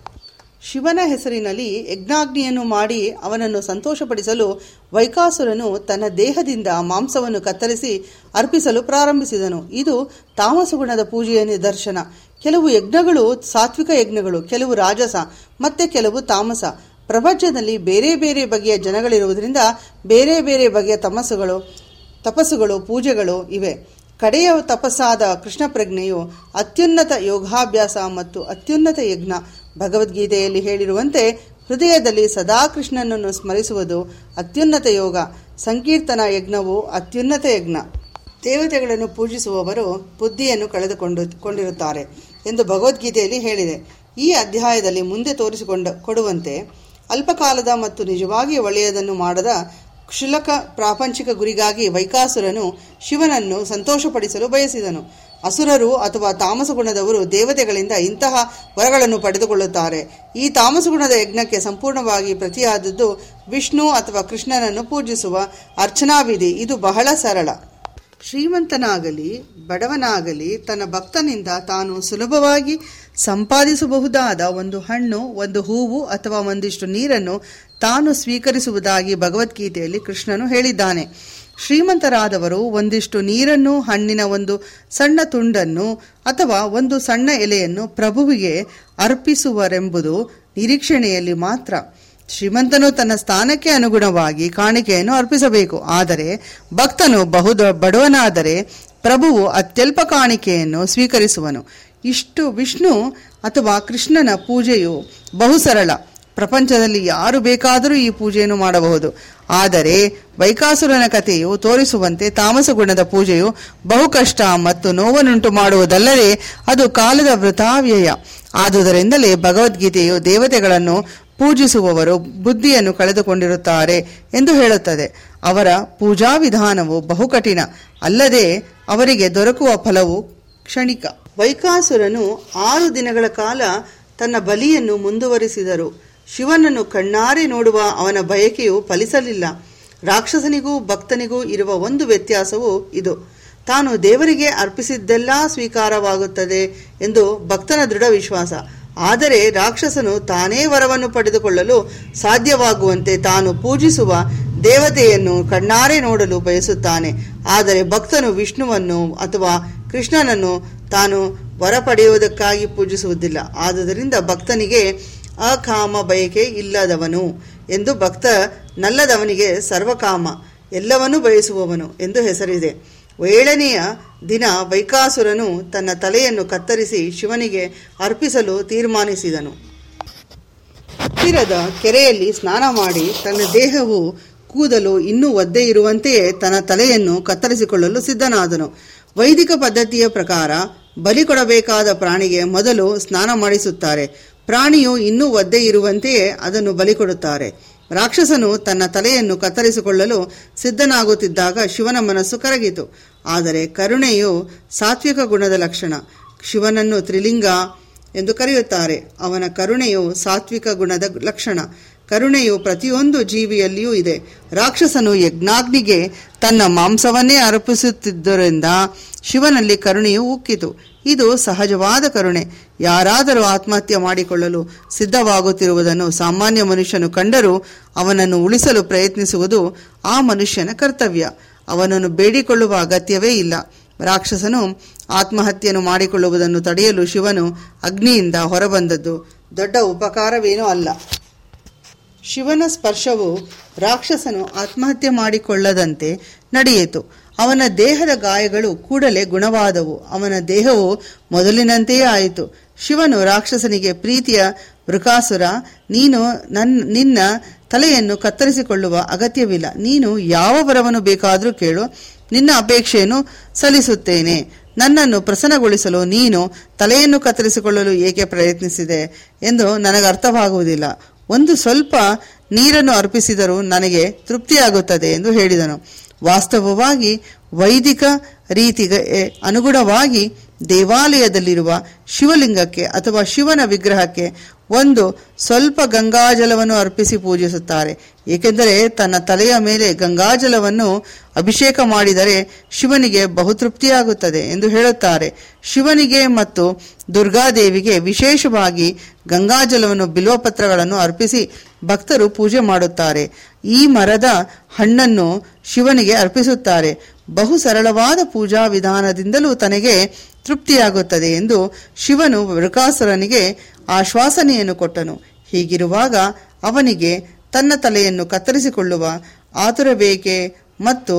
ಶಿವನ ಹೆಸರಿನಲ್ಲಿ ಯಜ್ಞಾಗ್ನಿಯನ್ನು ಮಾಡಿ ಅವನನ್ನು ಸಂತೋಷಪಡಿಸಲು ವೈಕಾಸುರನು ತನ್ನ ದೇಹದಿಂದ ಮಾಂಸವನ್ನು ಕತ್ತರಿಸಿ ಅರ್ಪಿಸಲು ಪ್ರಾರಂಭಿಸಿದನು ಇದು ತಾಮಸಗುಣದ ಪೂಜೆಯ ನಿದರ್ಶನ ಕೆಲವು ಯಜ್ಞಗಳು ಸಾತ್ವಿಕ ಯಜ್ಞಗಳು ಕೆಲವು ರಾಜಸ ಮತ್ತೆ ಕೆಲವು ತಾಮಸ ಪ್ರಪಂಚದಲ್ಲಿ ಬೇರೆ ಬೇರೆ ಬಗೆಯ ಜನಗಳಿರುವುದರಿಂದ ಬೇರೆ ಬೇರೆ ಬಗೆಯ ತಮಸ್ಸುಗಳು ತಪಸ್ಸುಗಳು ಪೂಜೆಗಳು ಇವೆ ಕಡೆಯ ತಪಸ್ಸಾದ ಕೃಷ್ಣ ಪ್ರಜ್ಞೆಯು ಅತ್ಯುನ್ನತ ಯೋಗಾಭ್ಯಾಸ ಮತ್ತು ಅತ್ಯುನ್ನತ ಯಜ್ಞ ಭಗವದ್ಗೀತೆಯಲ್ಲಿ ಹೇಳಿರುವಂತೆ ಹೃದಯದಲ್ಲಿ ಸದಾ ಕೃಷ್ಣನನ್ನು ಸ್ಮರಿಸುವುದು ಅತ್ಯುನ್ನತ ಯೋಗ ಸಂಕೀರ್ತನ ಯಜ್ಞವು ಅತ್ಯುನ್ನತ ಯಜ್ಞ ದೇವತೆಗಳನ್ನು ಪೂಜಿಸುವವರು ಬುದ್ಧಿಯನ್ನು ಕಳೆದುಕೊಂಡು ಕೊಂಡಿರುತ್ತಾರೆ ಎಂದು ಭಗವದ್ಗೀತೆಯಲ್ಲಿ ಹೇಳಿದೆ ಈ ಅಧ್ಯಾಯದಲ್ಲಿ ಮುಂದೆ ತೋರಿಸಿಕೊಂಡ ಕೊಡುವಂತೆ ಅಲ್ಪಕಾಲದ ಮತ್ತು ನಿಜವಾಗಿ ಒಳ್ಳೆಯದನ್ನು ಮಾಡದ ಕ್ಷುಲಕ ಪ್ರಾಪಂಚಿಕ ಗುರಿಗಾಗಿ ವೈಕಾಸುರನು ಶಿವನನ್ನು ಸಂತೋಷಪಡಿಸಲು ಬಯಸಿದನು ಅಸುರರು ಅಥವಾ ತಾಮಸ ಗುಣದವರು ದೇವತೆಗಳಿಂದ ಇಂತಹ ವರಗಳನ್ನು ಪಡೆದುಕೊಳ್ಳುತ್ತಾರೆ ಈ ತಾಮಸ ಗುಣದ ಯಜ್ಞಕ್ಕೆ ಸಂಪೂರ್ಣವಾಗಿ ಪ್ರತಿಯಾದದ್ದು ವಿಷ್ಣು ಅಥವಾ ಕೃಷ್ಣನನ್ನು ಪೂಜಿಸುವ ಅರ್ಚನಾ ವಿಧಿ ಇದು ಬಹಳ ಸರಳ ಶ್ರೀಮಂತನಾಗಲಿ ಬಡವನಾಗಲಿ ತನ್ನ ಭಕ್ತನಿಂದ ತಾನು ಸುಲಭವಾಗಿ ಸಂಪಾದಿಸಬಹುದಾದ ಒಂದು ಹಣ್ಣು ಒಂದು ಹೂವು ಅಥವಾ ಒಂದಿಷ್ಟು ನೀರನ್ನು ತಾನು ಸ್ವೀಕರಿಸುವುದಾಗಿ ಭಗವದ್ಗೀತೆಯಲ್ಲಿ ಕೃಷ್ಣನು ಹೇಳಿದ್ದಾನೆ ಶ್ರೀಮಂತರಾದವರು ಒಂದಿಷ್ಟು ನೀರನ್ನು ಹಣ್ಣಿನ ಒಂದು ಸಣ್ಣ ತುಂಡನ್ನು ಅಥವಾ ಒಂದು ಸಣ್ಣ ಎಲೆಯನ್ನು ಪ್ರಭುವಿಗೆ ಅರ್ಪಿಸುವರೆಂಬುದು ನಿರೀಕ್ಷಣೆಯಲ್ಲಿ ಮಾತ್ರ ಶ್ರೀಮಂತನು ತನ್ನ ಸ್ಥಾನಕ್ಕೆ ಅನುಗುಣವಾಗಿ ಕಾಣಿಕೆಯನ್ನು ಅರ್ಪಿಸಬೇಕು ಆದರೆ ಭಕ್ತನು ಬಹುದ ಬಡವನಾದರೆ ಪ್ರಭುವು ಅತ್ಯಲ್ಪ ಕಾಣಿಕೆಯನ್ನು ಸ್ವೀಕರಿಸುವನು ಇಷ್ಟು ವಿಷ್ಣು ಅಥವಾ ಕೃಷ್ಣನ ಪೂಜೆಯು ಬಹು ಸರಳ ಪ್ರಪಂಚದಲ್ಲಿ ಯಾರು ಬೇಕಾದರೂ ಈ ಪೂಜೆಯನ್ನು ಮಾಡಬಹುದು ಆದರೆ ವೈಕಾಸುರನ ಕಥೆಯು ತೋರಿಸುವಂತೆ ತಾಮಸ ಗುಣದ ಪೂಜೆಯು ಬಹು ಕಷ್ಟ ಮತ್ತು ನೋವನ್ನುಂಟು ಮಾಡುವುದಲ್ಲದೆ ಅದು ಕಾಲದ ವೃಥಾವ್ಯಯ ಆದುದರಿಂದಲೇ ಭಗವದ್ಗೀತೆಯು ದೇವತೆಗಳನ್ನು ಪೂಜಿಸುವವರು ಬುದ್ಧಿಯನ್ನು ಕಳೆದುಕೊಂಡಿರುತ್ತಾರೆ ಎಂದು ಹೇಳುತ್ತದೆ ಅವರ ಪೂಜಾ ವಿಧಾನವು ಬಹು ಕಠಿಣ ಅಲ್ಲದೆ ಅವರಿಗೆ ದೊರಕುವ ಫಲವು ಕ್ಷಣಿಕ ವೈಕಾಸುರನು ಆರು ದಿನಗಳ ಕಾಲ ತನ್ನ ಬಲಿಯನ್ನು ಮುಂದುವರಿಸಿದರು ಶಿವನನ್ನು ಕಣ್ಣಾರೆ ನೋಡುವ ಅವನ ಬಯಕೆಯು ಫಲಿಸಲಿಲ್ಲ ರಾಕ್ಷಸನಿಗೂ ಭಕ್ತನಿಗೂ ಇರುವ ಒಂದು ವ್ಯತ್ಯಾಸವು ಇದು ತಾನು ದೇವರಿಗೆ ಅರ್ಪಿಸಿದ್ದೆಲ್ಲ ಸ್ವೀಕಾರವಾಗುತ್ತದೆ ಎಂದು ಭಕ್ತನ ದೃಢ ವಿಶ್ವಾಸ ಆದರೆ ರಾಕ್ಷಸನು ತಾನೇ ವರವನ್ನು ಪಡೆದುಕೊಳ್ಳಲು ಸಾಧ್ಯವಾಗುವಂತೆ ತಾನು ಪೂಜಿಸುವ ದೇವತೆಯನ್ನು ಕಣ್ಣಾರೆ ನೋಡಲು ಬಯಸುತ್ತಾನೆ ಆದರೆ ಭಕ್ತನು ವಿಷ್ಣುವನ್ನು ಅಥವಾ ಕೃಷ್ಣನನ್ನು ತಾನು ವರ ಪಡೆಯುವುದಕ್ಕಾಗಿ ಪೂಜಿಸುವುದಿಲ್ಲ ಆದುದರಿಂದ ಭಕ್ತನಿಗೆ ಅಕಾಮ ಬಯಕೆ ಇಲ್ಲದವನು ಎಂದು ಭಕ್ತ ನಲ್ಲದವನಿಗೆ ಸರ್ವಕಾಮ ಎಲ್ಲವನ್ನೂ ಬಯಸುವವನು ಎಂದು ಹೆಸರಿದೆ ಏಳನೆಯ ದಿನ ವೈಕಾಸುರನು ತನ್ನ ತಲೆಯನ್ನು ಕತ್ತರಿಸಿ ಶಿವನಿಗೆ ಅರ್ಪಿಸಲು ತೀರ್ಮಾನಿಸಿದನು ಹತ್ತಿರದ ಕೆರೆಯಲ್ಲಿ ಸ್ನಾನ ಮಾಡಿ ತನ್ನ ದೇಹವು ಕೂದಲು ಇನ್ನೂ ಒದ್ದೆ ಇರುವಂತೆಯೇ ತನ್ನ ತಲೆಯನ್ನು ಕತ್ತರಿಸಿಕೊಳ್ಳಲು ಸಿದ್ಧನಾದನು ವೈದಿಕ ಪದ್ಧತಿಯ ಪ್ರಕಾರ ಬಲಿ ಕೊಡಬೇಕಾದ ಪ್ರಾಣಿಗೆ ಮೊದಲು ಸ್ನಾನ ಮಾಡಿಸುತ್ತಾರೆ ಪ್ರಾಣಿಯು ಇನ್ನೂ ಒದ್ದೆ ಇರುವಂತೆಯೇ ಅದನ್ನು ಬಲಿ ಕೊಡುತ್ತಾರೆ ರಾಕ್ಷಸನು ತನ್ನ ತಲೆಯನ್ನು ಕತ್ತರಿಸಿಕೊಳ್ಳಲು ಸಿದ್ಧನಾಗುತ್ತಿದ್ದಾಗ ಶಿವನ ಮನಸ್ಸು ಕರಗಿತು ಆದರೆ ಕರುಣೆಯು ಸಾತ್ವಿಕ ಗುಣದ ಲಕ್ಷಣ ಶಿವನನ್ನು ತ್ರಿಲಿಂಗ ಎಂದು ಕರೆಯುತ್ತಾರೆ ಅವನ ಕರುಣೆಯು ಸಾತ್ವಿಕ ಗುಣದ ಲಕ್ಷಣ ಕರುಣೆಯು ಪ್ರತಿಯೊಂದು ಜೀವಿಯಲ್ಲಿಯೂ ಇದೆ ರಾಕ್ಷಸನು ಯಜ್ಞಾಗ್ನಿಗೆ ತನ್ನ ಮಾಂಸವನ್ನೇ ಅರ್ಪಿಸುತ್ತಿದ್ದರಿಂದ ಶಿವನಲ್ಲಿ ಕರುಣೆಯು ಉಕ್ಕಿತು ಇದು ಸಹಜವಾದ ಕರುಣೆ ಯಾರಾದರೂ ಆತ್ಮಹತ್ಯೆ ಮಾಡಿಕೊಳ್ಳಲು ಸಿದ್ಧವಾಗುತ್ತಿರುವುದನ್ನು ಸಾಮಾನ್ಯ ಮನುಷ್ಯನು ಕಂಡರೂ ಅವನನ್ನು ಉಳಿಸಲು ಪ್ರಯತ್ನಿಸುವುದು ಆ ಮನುಷ್ಯನ ಕರ್ತವ್ಯ ಅವನನ್ನು ಬೇಡಿಕೊಳ್ಳುವ ಅಗತ್ಯವೇ ಇಲ್ಲ ರಾಕ್ಷಸನು ಆತ್ಮಹತ್ಯೆಯನ್ನು ಮಾಡಿಕೊಳ್ಳುವುದನ್ನು ತಡೆಯಲು ಶಿವನು ಅಗ್ನಿಯಿಂದ ಹೊರಬಂದದ್ದು ದೊಡ್ಡ ಉಪಕಾರವೇನೂ ಅಲ್ಲ ಶಿವನ ಸ್ಪರ್ಶವು ರಾಕ್ಷಸನು ಆತ್ಮಹತ್ಯೆ ಮಾಡಿಕೊಳ್ಳದಂತೆ ನಡೆಯಿತು ಅವನ ದೇಹದ ಗಾಯಗಳು ಕೂಡಲೇ ಗುಣವಾದವು ಅವನ ದೇಹವು ಮೊದಲಿನಂತೆಯೇ ಆಯಿತು ಶಿವನು ರಾಕ್ಷಸನಿಗೆ ಪ್ರೀತಿಯ ವೃಕಾಸುರ ನೀನು ನನ್ನ ನಿನ್ನ ತಲೆಯನ್ನು ಕತ್ತರಿಸಿಕೊಳ್ಳುವ ಅಗತ್ಯವಿಲ್ಲ ನೀನು ಯಾವ ವರವನ್ನು ಬೇಕಾದರೂ ಕೇಳು ನಿನ್ನ ಅಪೇಕ್ಷೆಯನ್ನು ಸಲ್ಲಿಸುತ್ತೇನೆ ನನ್ನನ್ನು ಪ್ರಸನ್ನಗೊಳಿಸಲು ನೀನು ತಲೆಯನ್ನು ಕತ್ತರಿಸಿಕೊಳ್ಳಲು ಏಕೆ ಪ್ರಯತ್ನಿಸಿದೆ ಎಂದು ನನಗೆ ಅರ್ಥವಾಗುವುದಿಲ್ಲ ಒಂದು ಸ್ವಲ್ಪ ನೀರನ್ನು ಅರ್ಪಿಸಿದರೂ ನನಗೆ ತೃಪ್ತಿಯಾಗುತ್ತದೆ ಎಂದು ಹೇಳಿದನು ವಾಸ್ತವವಾಗಿ ವೈದಿಕ ರೀತಿಗೆ ಅನುಗುಣವಾಗಿ ದೇವಾಲಯದಲ್ಲಿರುವ ಶಿವಲಿಂಗಕ್ಕೆ ಅಥವಾ ಶಿವನ ವಿಗ್ರಹಕ್ಕೆ ಒಂದು ಸ್ವಲ್ಪ ಗಂಗಾಜಲವನ್ನು ಅರ್ಪಿಸಿ ಪೂಜಿಸುತ್ತಾರೆ ಏಕೆಂದರೆ ತನ್ನ ತಲೆಯ ಮೇಲೆ ಗಂಗಾಜಲವನ್ನು ಅಭಿಷೇಕ ಮಾಡಿದರೆ ಶಿವನಿಗೆ ಬಹುತೃಪ್ತಿಯಾಗುತ್ತದೆ ಎಂದು ಹೇಳುತ್ತಾರೆ ಶಿವನಿಗೆ ಮತ್ತು ದುರ್ಗಾದೇವಿಗೆ ವಿಶೇಷವಾಗಿ ಗಂಗಾಜಲವನ್ನು ಬಿಲ್ವಪತ್ರಗಳನ್ನು ಅರ್ಪಿಸಿ ಭಕ್ತರು ಪೂಜೆ ಮಾಡುತ್ತಾರೆ ಈ ಮರದ ಹಣ್ಣನ್ನು ಶಿವನಿಗೆ ಅರ್ಪಿಸುತ್ತಾರೆ ಬಹು ಸರಳವಾದ ಪೂಜಾ ವಿಧಾನದಿಂದಲೂ ತನಗೆ ತೃಪ್ತಿಯಾಗುತ್ತದೆ ಎಂದು ಶಿವನು ವೃಕಾಸುರನಿಗೆ ಆಶ್ವಾಸನೆಯನ್ನು ಕೊಟ್ಟನು ಹೀಗಿರುವಾಗ ಅವನಿಗೆ ತನ್ನ ತಲೆಯನ್ನು ಕತ್ತರಿಸಿಕೊಳ್ಳುವ ಆತುರ ಬೇಕೆ ಮತ್ತು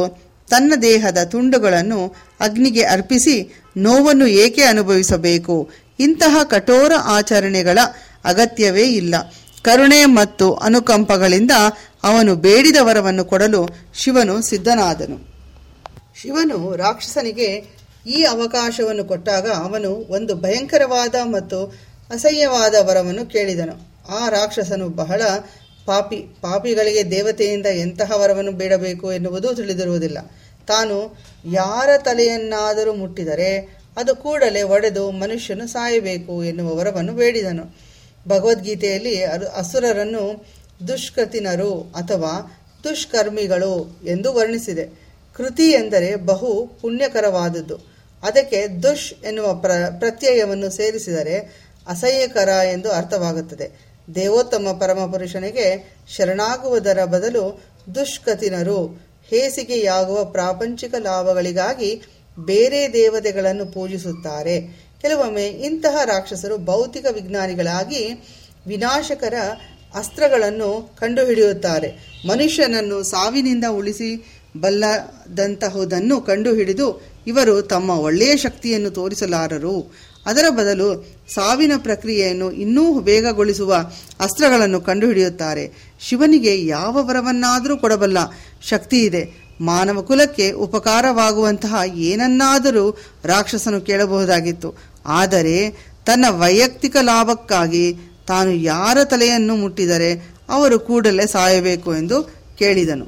ತನ್ನ ದೇಹದ ತುಂಡುಗಳನ್ನು ಅಗ್ನಿಗೆ ಅರ್ಪಿಸಿ ನೋವನ್ನು ಏಕೆ ಅನುಭವಿಸಬೇಕು ಇಂತಹ ಕಠೋರ ಆಚರಣೆಗಳ ಅಗತ್ಯವೇ ಇಲ್ಲ ಕರುಣೆ ಮತ್ತು ಅನುಕಂಪಗಳಿಂದ ಅವನು ಬೇಡಿದ ವರವನ್ನು ಕೊಡಲು ಶಿವನು ಸಿದ್ಧನಾದನು ಶಿವನು ರಾಕ್ಷಸನಿಗೆ ಈ ಅವಕಾಶವನ್ನು ಕೊಟ್ಟಾಗ ಅವನು ಒಂದು ಭಯಂಕರವಾದ ಮತ್ತು ಅಸಹ್ಯವಾದ ವರವನ್ನು ಕೇಳಿದನು ಆ ರಾಕ್ಷಸನು ಬಹಳ ಪಾಪಿ ಪಾಪಿಗಳಿಗೆ ದೇವತೆಯಿಂದ ಎಂತಹ ವರವನ್ನು ಬೇಡಬೇಕು ಎನ್ನುವುದು ತಿಳಿದಿರುವುದಿಲ್ಲ ತಾನು ಯಾರ ತಲೆಯನ್ನಾದರೂ ಮುಟ್ಟಿದರೆ ಅದು ಕೂಡಲೇ ಒಡೆದು ಮನುಷ್ಯನು ಸಾಯಬೇಕು ಎನ್ನುವ ವರವನ್ನು ಬೇಡಿದನು ಭಗವದ್ಗೀತೆಯಲ್ಲಿ ಅರು- ಅಸುರರನ್ನು ದುಷ್ಕೃತಿನರು ಅಥವಾ ದುಷ್ಕರ್ಮಿಗಳು ಎಂದು ವರ್ಣಿಸಿದೆ ಕೃತಿ ಎಂದರೆ ಬಹು ಪುಣ್ಯಕರವಾದದ್ದು ಅದಕ್ಕೆ ದುಷ್ ಎನ್ನುವ ಪ್ರ ಪ್ರತ್ಯಯವನ್ನು ಸೇರಿಸಿದರೆ ಅಸಹ್ಯಕರ ಎಂದು ಅರ್ಥವಾಗುತ್ತದೆ ದೇವೋತ್ತಮ ಪರಮಪುರುಷನಿಗೆ ಶರಣಾಗುವುದರ ಬದಲು ದುಷ್ಕತಿನರು ಹೇಸಿಗೆಯಾಗುವ ಪ್ರಾಪಂಚಿಕ ಲಾಭಗಳಿಗಾಗಿ ಬೇರೆ ದೇವತೆಗಳನ್ನು ಪೂಜಿಸುತ್ತಾರೆ ಕೆಲವೊಮ್ಮೆ ಇಂತಹ ರಾಕ್ಷಸರು ಭೌತಿಕ ವಿಜ್ಞಾನಿಗಳಾಗಿ ವಿನಾಶಕರ ಅಸ್ತ್ರಗಳನ್ನು ಕಂಡುಹಿಡಿಯುತ್ತಾರೆ ಮನುಷ್ಯನನ್ನು ಸಾವಿನಿಂದ ಉಳಿಸಿ ಬಲ್ಲದಂತಹುದನ್ನು ಕಂಡುಹಿಡಿದು ಇವರು ತಮ್ಮ ಒಳ್ಳೆಯ ಶಕ್ತಿಯನ್ನು ತೋರಿಸಲಾರರು ಅದರ ಬದಲು ಸಾವಿನ ಪ್ರಕ್ರಿಯೆಯನ್ನು ಇನ್ನೂ ವೇಗಗೊಳಿಸುವ ಅಸ್ತ್ರಗಳನ್ನು ಕಂಡುಹಿಡಿಯುತ್ತಾರೆ ಶಿವನಿಗೆ ಯಾವ ವರವನ್ನಾದರೂ ಕೊಡಬಲ್ಲ ಶಕ್ತಿ ಇದೆ ಮಾನವ ಕುಲಕ್ಕೆ ಉಪಕಾರವಾಗುವಂತಹ ಏನನ್ನಾದರೂ ರಾಕ್ಷಸನು ಕೇಳಬಹುದಾಗಿತ್ತು ಆದರೆ ತನ್ನ ವೈಯಕ್ತಿಕ ಲಾಭಕ್ಕಾಗಿ ತಾನು ಯಾರ ತಲೆಯನ್ನು ಮುಟ್ಟಿದರೆ ಅವರು ಕೂಡಲೇ ಸಾಯಬೇಕು ಎಂದು ಕೇಳಿದನು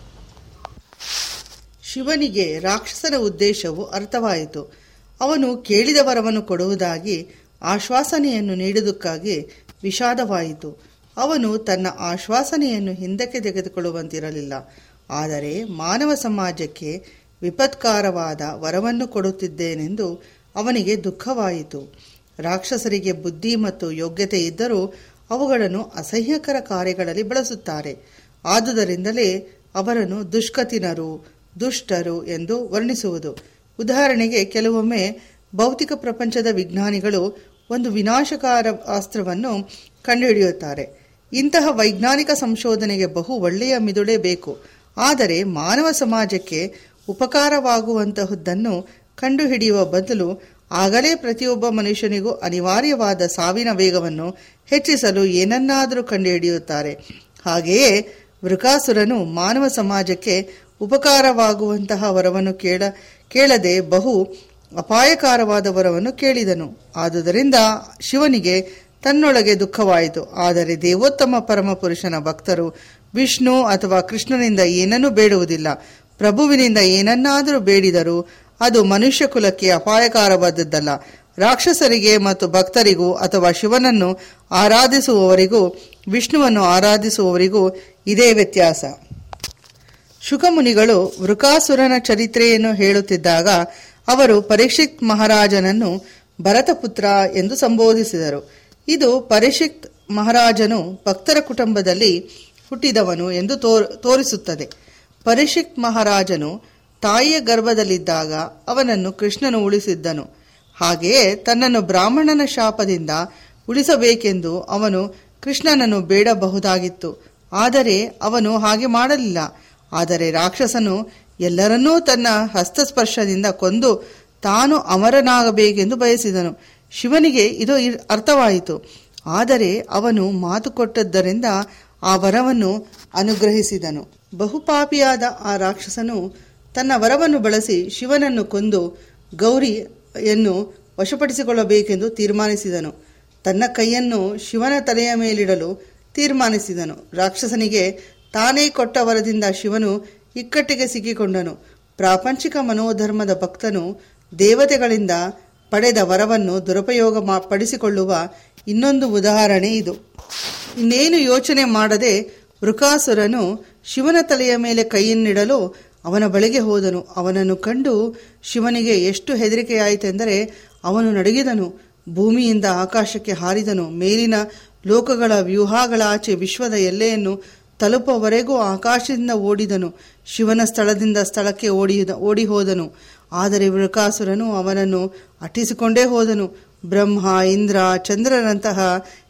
ಶಿವನಿಗೆ ರಾಕ್ಷಸನ ಉದ್ದೇಶವು ಅರ್ಥವಾಯಿತು ಅವನು ಕೇಳಿದ ವರವನ್ನು ಕೊಡುವುದಾಗಿ ಆಶ್ವಾಸನೆಯನ್ನು ನೀಡುವುದಕ್ಕಾಗಿ ವಿಷಾದವಾಯಿತು ಅವನು ತನ್ನ ಆಶ್ವಾಸನೆಯನ್ನು ಹಿಂದಕ್ಕೆ ತೆಗೆದುಕೊಳ್ಳುವಂತಿರಲಿಲ್ಲ ಆದರೆ ಮಾನವ ಸಮಾಜಕ್ಕೆ ವಿಪತ್ಕಾರವಾದ ವರವನ್ನು ಕೊಡುತ್ತಿದ್ದೇನೆಂದು ಅವನಿಗೆ ದುಃಖವಾಯಿತು ರಾಕ್ಷಸರಿಗೆ ಬುದ್ಧಿ ಮತ್ತು ಯೋಗ್ಯತೆ ಇದ್ದರೂ ಅವುಗಳನ್ನು ಅಸಹ್ಯಕರ ಕಾರ್ಯಗಳಲ್ಲಿ ಬಳಸುತ್ತಾರೆ ಆದುದರಿಂದಲೇ ಅವರನ್ನು ದುಷ್ಕತಿನರು ದುಷ್ಟರು ಎಂದು ವರ್ಣಿಸುವುದು ಉದಾಹರಣೆಗೆ ಕೆಲವೊಮ್ಮೆ ಭೌತಿಕ ಪ್ರಪಂಚದ ವಿಜ್ಞಾನಿಗಳು ಒಂದು ವಿನಾಶಕಾರ ಅಸ್ತ್ರವನ್ನು ಕಂಡುಹಿಡಿಯುತ್ತಾರೆ ಇಂತಹ ವೈಜ್ಞಾನಿಕ ಸಂಶೋಧನೆಗೆ ಬಹು ಒಳ್ಳೆಯ ಮಿದುಳೇ ಬೇಕು ಆದರೆ ಮಾನವ ಸಮಾಜಕ್ಕೆ ಉಪಕಾರವಾಗುವಂತಹದ್ದನ್ನು ಕಂಡುಹಿಡಿಯುವ ಬದಲು ಆಗಲೇ ಪ್ರತಿಯೊಬ್ಬ ಮನುಷ್ಯನಿಗೂ ಅನಿವಾರ್ಯವಾದ ಸಾವಿನ ವೇಗವನ್ನು ಹೆಚ್ಚಿಸಲು ಏನನ್ನಾದರೂ ಕಂಡುಹಿಡಿಯುತ್ತಾರೆ ಹಾಗೆಯೇ ವೃಕಾಸುರನು ಮಾನವ ಸಮಾಜಕ್ಕೆ ಉಪಕಾರವಾಗುವಂತಹ ವರವನ್ನು ಕೇಳ ಕೇಳದೆ ಬಹು ಅಪಾಯಕಾರವಾದ ವರವನ್ನು ಕೇಳಿದನು ಆದುದರಿಂದ ಶಿವನಿಗೆ ತನ್ನೊಳಗೆ ದುಃಖವಾಯಿತು ಆದರೆ ದೇವೋತ್ತಮ ಪರಮಪುರುಷನ ಭಕ್ತರು ವಿಷ್ಣು ಅಥವಾ ಕೃಷ್ಣನಿಂದ ಏನನ್ನೂ ಬೇಡುವುದಿಲ್ಲ ಪ್ರಭುವಿನಿಂದ ಏನನ್ನಾದರೂ ಬೇಡಿದರೂ ಅದು ಮನುಷ್ಯ ಕುಲಕ್ಕೆ ಅಪಾಯಕಾರವಾದದ್ದಲ್ಲ ರಾಕ್ಷಸರಿಗೆ ಮತ್ತು ಭಕ್ತರಿಗೂ ಅಥವಾ ಶಿವನನ್ನು ಆರಾಧಿಸುವವರಿಗೂ ವಿಷ್ಣುವನ್ನು ಆರಾಧಿಸುವವರಿಗೂ ಇದೇ ವ್ಯತ್ಯಾಸ ಶುಕಮುನಿಗಳು ವೃಕಾಸುರನ ಚರಿತ್ರೆಯನ್ನು ಹೇಳುತ್ತಿದ್ದಾಗ ಅವರು ಪರೀಕ್ಷಿತ್ ಮಹಾರಾಜನನ್ನು ಭರತಪುತ್ರ ಎಂದು ಸಂಬೋಧಿಸಿದರು ಇದು ಪರೀಕ್ಷಿತ್ ಮಹಾರಾಜನು ಭಕ್ತರ ಕುಟುಂಬದಲ್ಲಿ ಹುಟ್ಟಿದವನು ಎಂದು ತೋರ್- ತೋರಿಸುತ್ತದೆ ಪರೀಕ್ಷಿತ್ ಮಹಾರಾಜನು ತಾಯಿಯ ಗರ್ಭದಲ್ಲಿದ್ದಾಗ ಅವನನ್ನು ಕೃಷ್ಣನು ಉಳಿಸಿದ್ದನು ಹಾಗೆಯೇ ತನ್ನನ್ನು ಬ್ರಾಹ್ಮಣನ ಶಾಪದಿಂದ ಉಳಿಸಬೇಕೆಂದು ಅವನು ಕೃಷ್ಣನನ್ನು ಬೇಡಬಹುದಾಗಿತ್ತು ಆದರೆ ಅವನು ಹಾಗೆ ಮಾಡಲಿಲ್ಲ ಆದರೆ ರಾಕ್ಷಸನು ಎಲ್ಲರನ್ನೂ ತನ್ನ ಹಸ್ತಸ್ಪರ್ಶದಿಂದ ಕೊಂದು ತಾನು ಅಮರನಾಗಬೇಕೆಂದು ಬಯಸಿದನು ಶಿವನಿಗೆ ಇದು ಇರ್- ಅರ್ಥವಾಯಿತು ಆದರೆ ಅವನು ಮಾತು ಕೊಟ್ಟದ್ದರಿಂದ ಆ ವರವನ್ನು ಅನುಗ್ರಹಿಸಿದನು ಬಹುಪಾಪಿಯಾದ ಆ ರಾಕ್ಷಸನು ತನ್ನ ವರವನ್ನು ಬಳಸಿ ಶಿವನನ್ನು ಕೊಂದು ಗೌರಿಯನ್ನು ವಶಪಡಿಸಿಕೊಳ್ಳಬೇಕೆಂದು ತೀರ್ಮಾನಿಸಿದನು ತನ್ನ ಕೈಯನ್ನು ಶಿವನ ತಲೆಯ ಮೇಲಿಡಲು ತೀರ್ಮಾನಿಸಿದನು ರಾಕ್ಷಸನಿಗೆ ತಾನೇ ಕೊಟ್ಟ ವರದಿಂದ ಶಿವನು ಇಕ್ಕಟ್ಟಿಗೆ ಸಿಕ್ಕಿಕೊಂಡನು ಪ್ರಾಪಂಚಿಕ ಮನೋಧರ್ಮದ ಭಕ್ತನು ದೇವತೆಗಳಿಂದ ಪಡೆದ ವರವನ್ನು ದುರುಪಯೋಗ ಮಾ ಪಡಿಸಿಕೊಳ್ಳುವ ಇನ್ನೊಂದು ಉದಾಹರಣೆ ಇದು ಇನ್ನೇನು ಯೋಚನೆ ಮಾಡದೆ ವೃಕಾಸುರನು ಶಿವನ ತಲೆಯ ಮೇಲೆ ಕೈಯನ್ನಿಡಲು ಅವನ ಬಳಿಗೆ ಹೋದನು ಅವನನ್ನು ಕಂಡು ಶಿವನಿಗೆ ಎಷ್ಟು ಹೆದರಿಕೆಯಾಯಿತೆಂದರೆ ಅವನು ನಡುಗಿದನು ಭೂಮಿಯಿಂದ ಆಕಾಶಕ್ಕೆ ಹಾರಿದನು ಮೇಲಿನ ಲೋಕಗಳ ವ್ಯೂಹಗಳ ಆಚೆ ವಿಶ್ವದ ಎಲ್ಲೆಯನ್ನು ತಲುಪುವವರೆಗೂ ಆಕಾಶದಿಂದ ಓಡಿದನು ಶಿವನ ಸ್ಥಳದಿಂದ ಸ್ಥಳಕ್ಕೆ ಓಡಿ ಓಡಿ ಹೋದನು ಆದರೆ ವೃಕಾಸುರನು ಅವನನ್ನು ಅಟ್ಟಿಸಿಕೊಂಡೇ ಹೋದನು ಬ್ರಹ್ಮ ಇಂದ್ರ ಚಂದ್ರನಂತಹ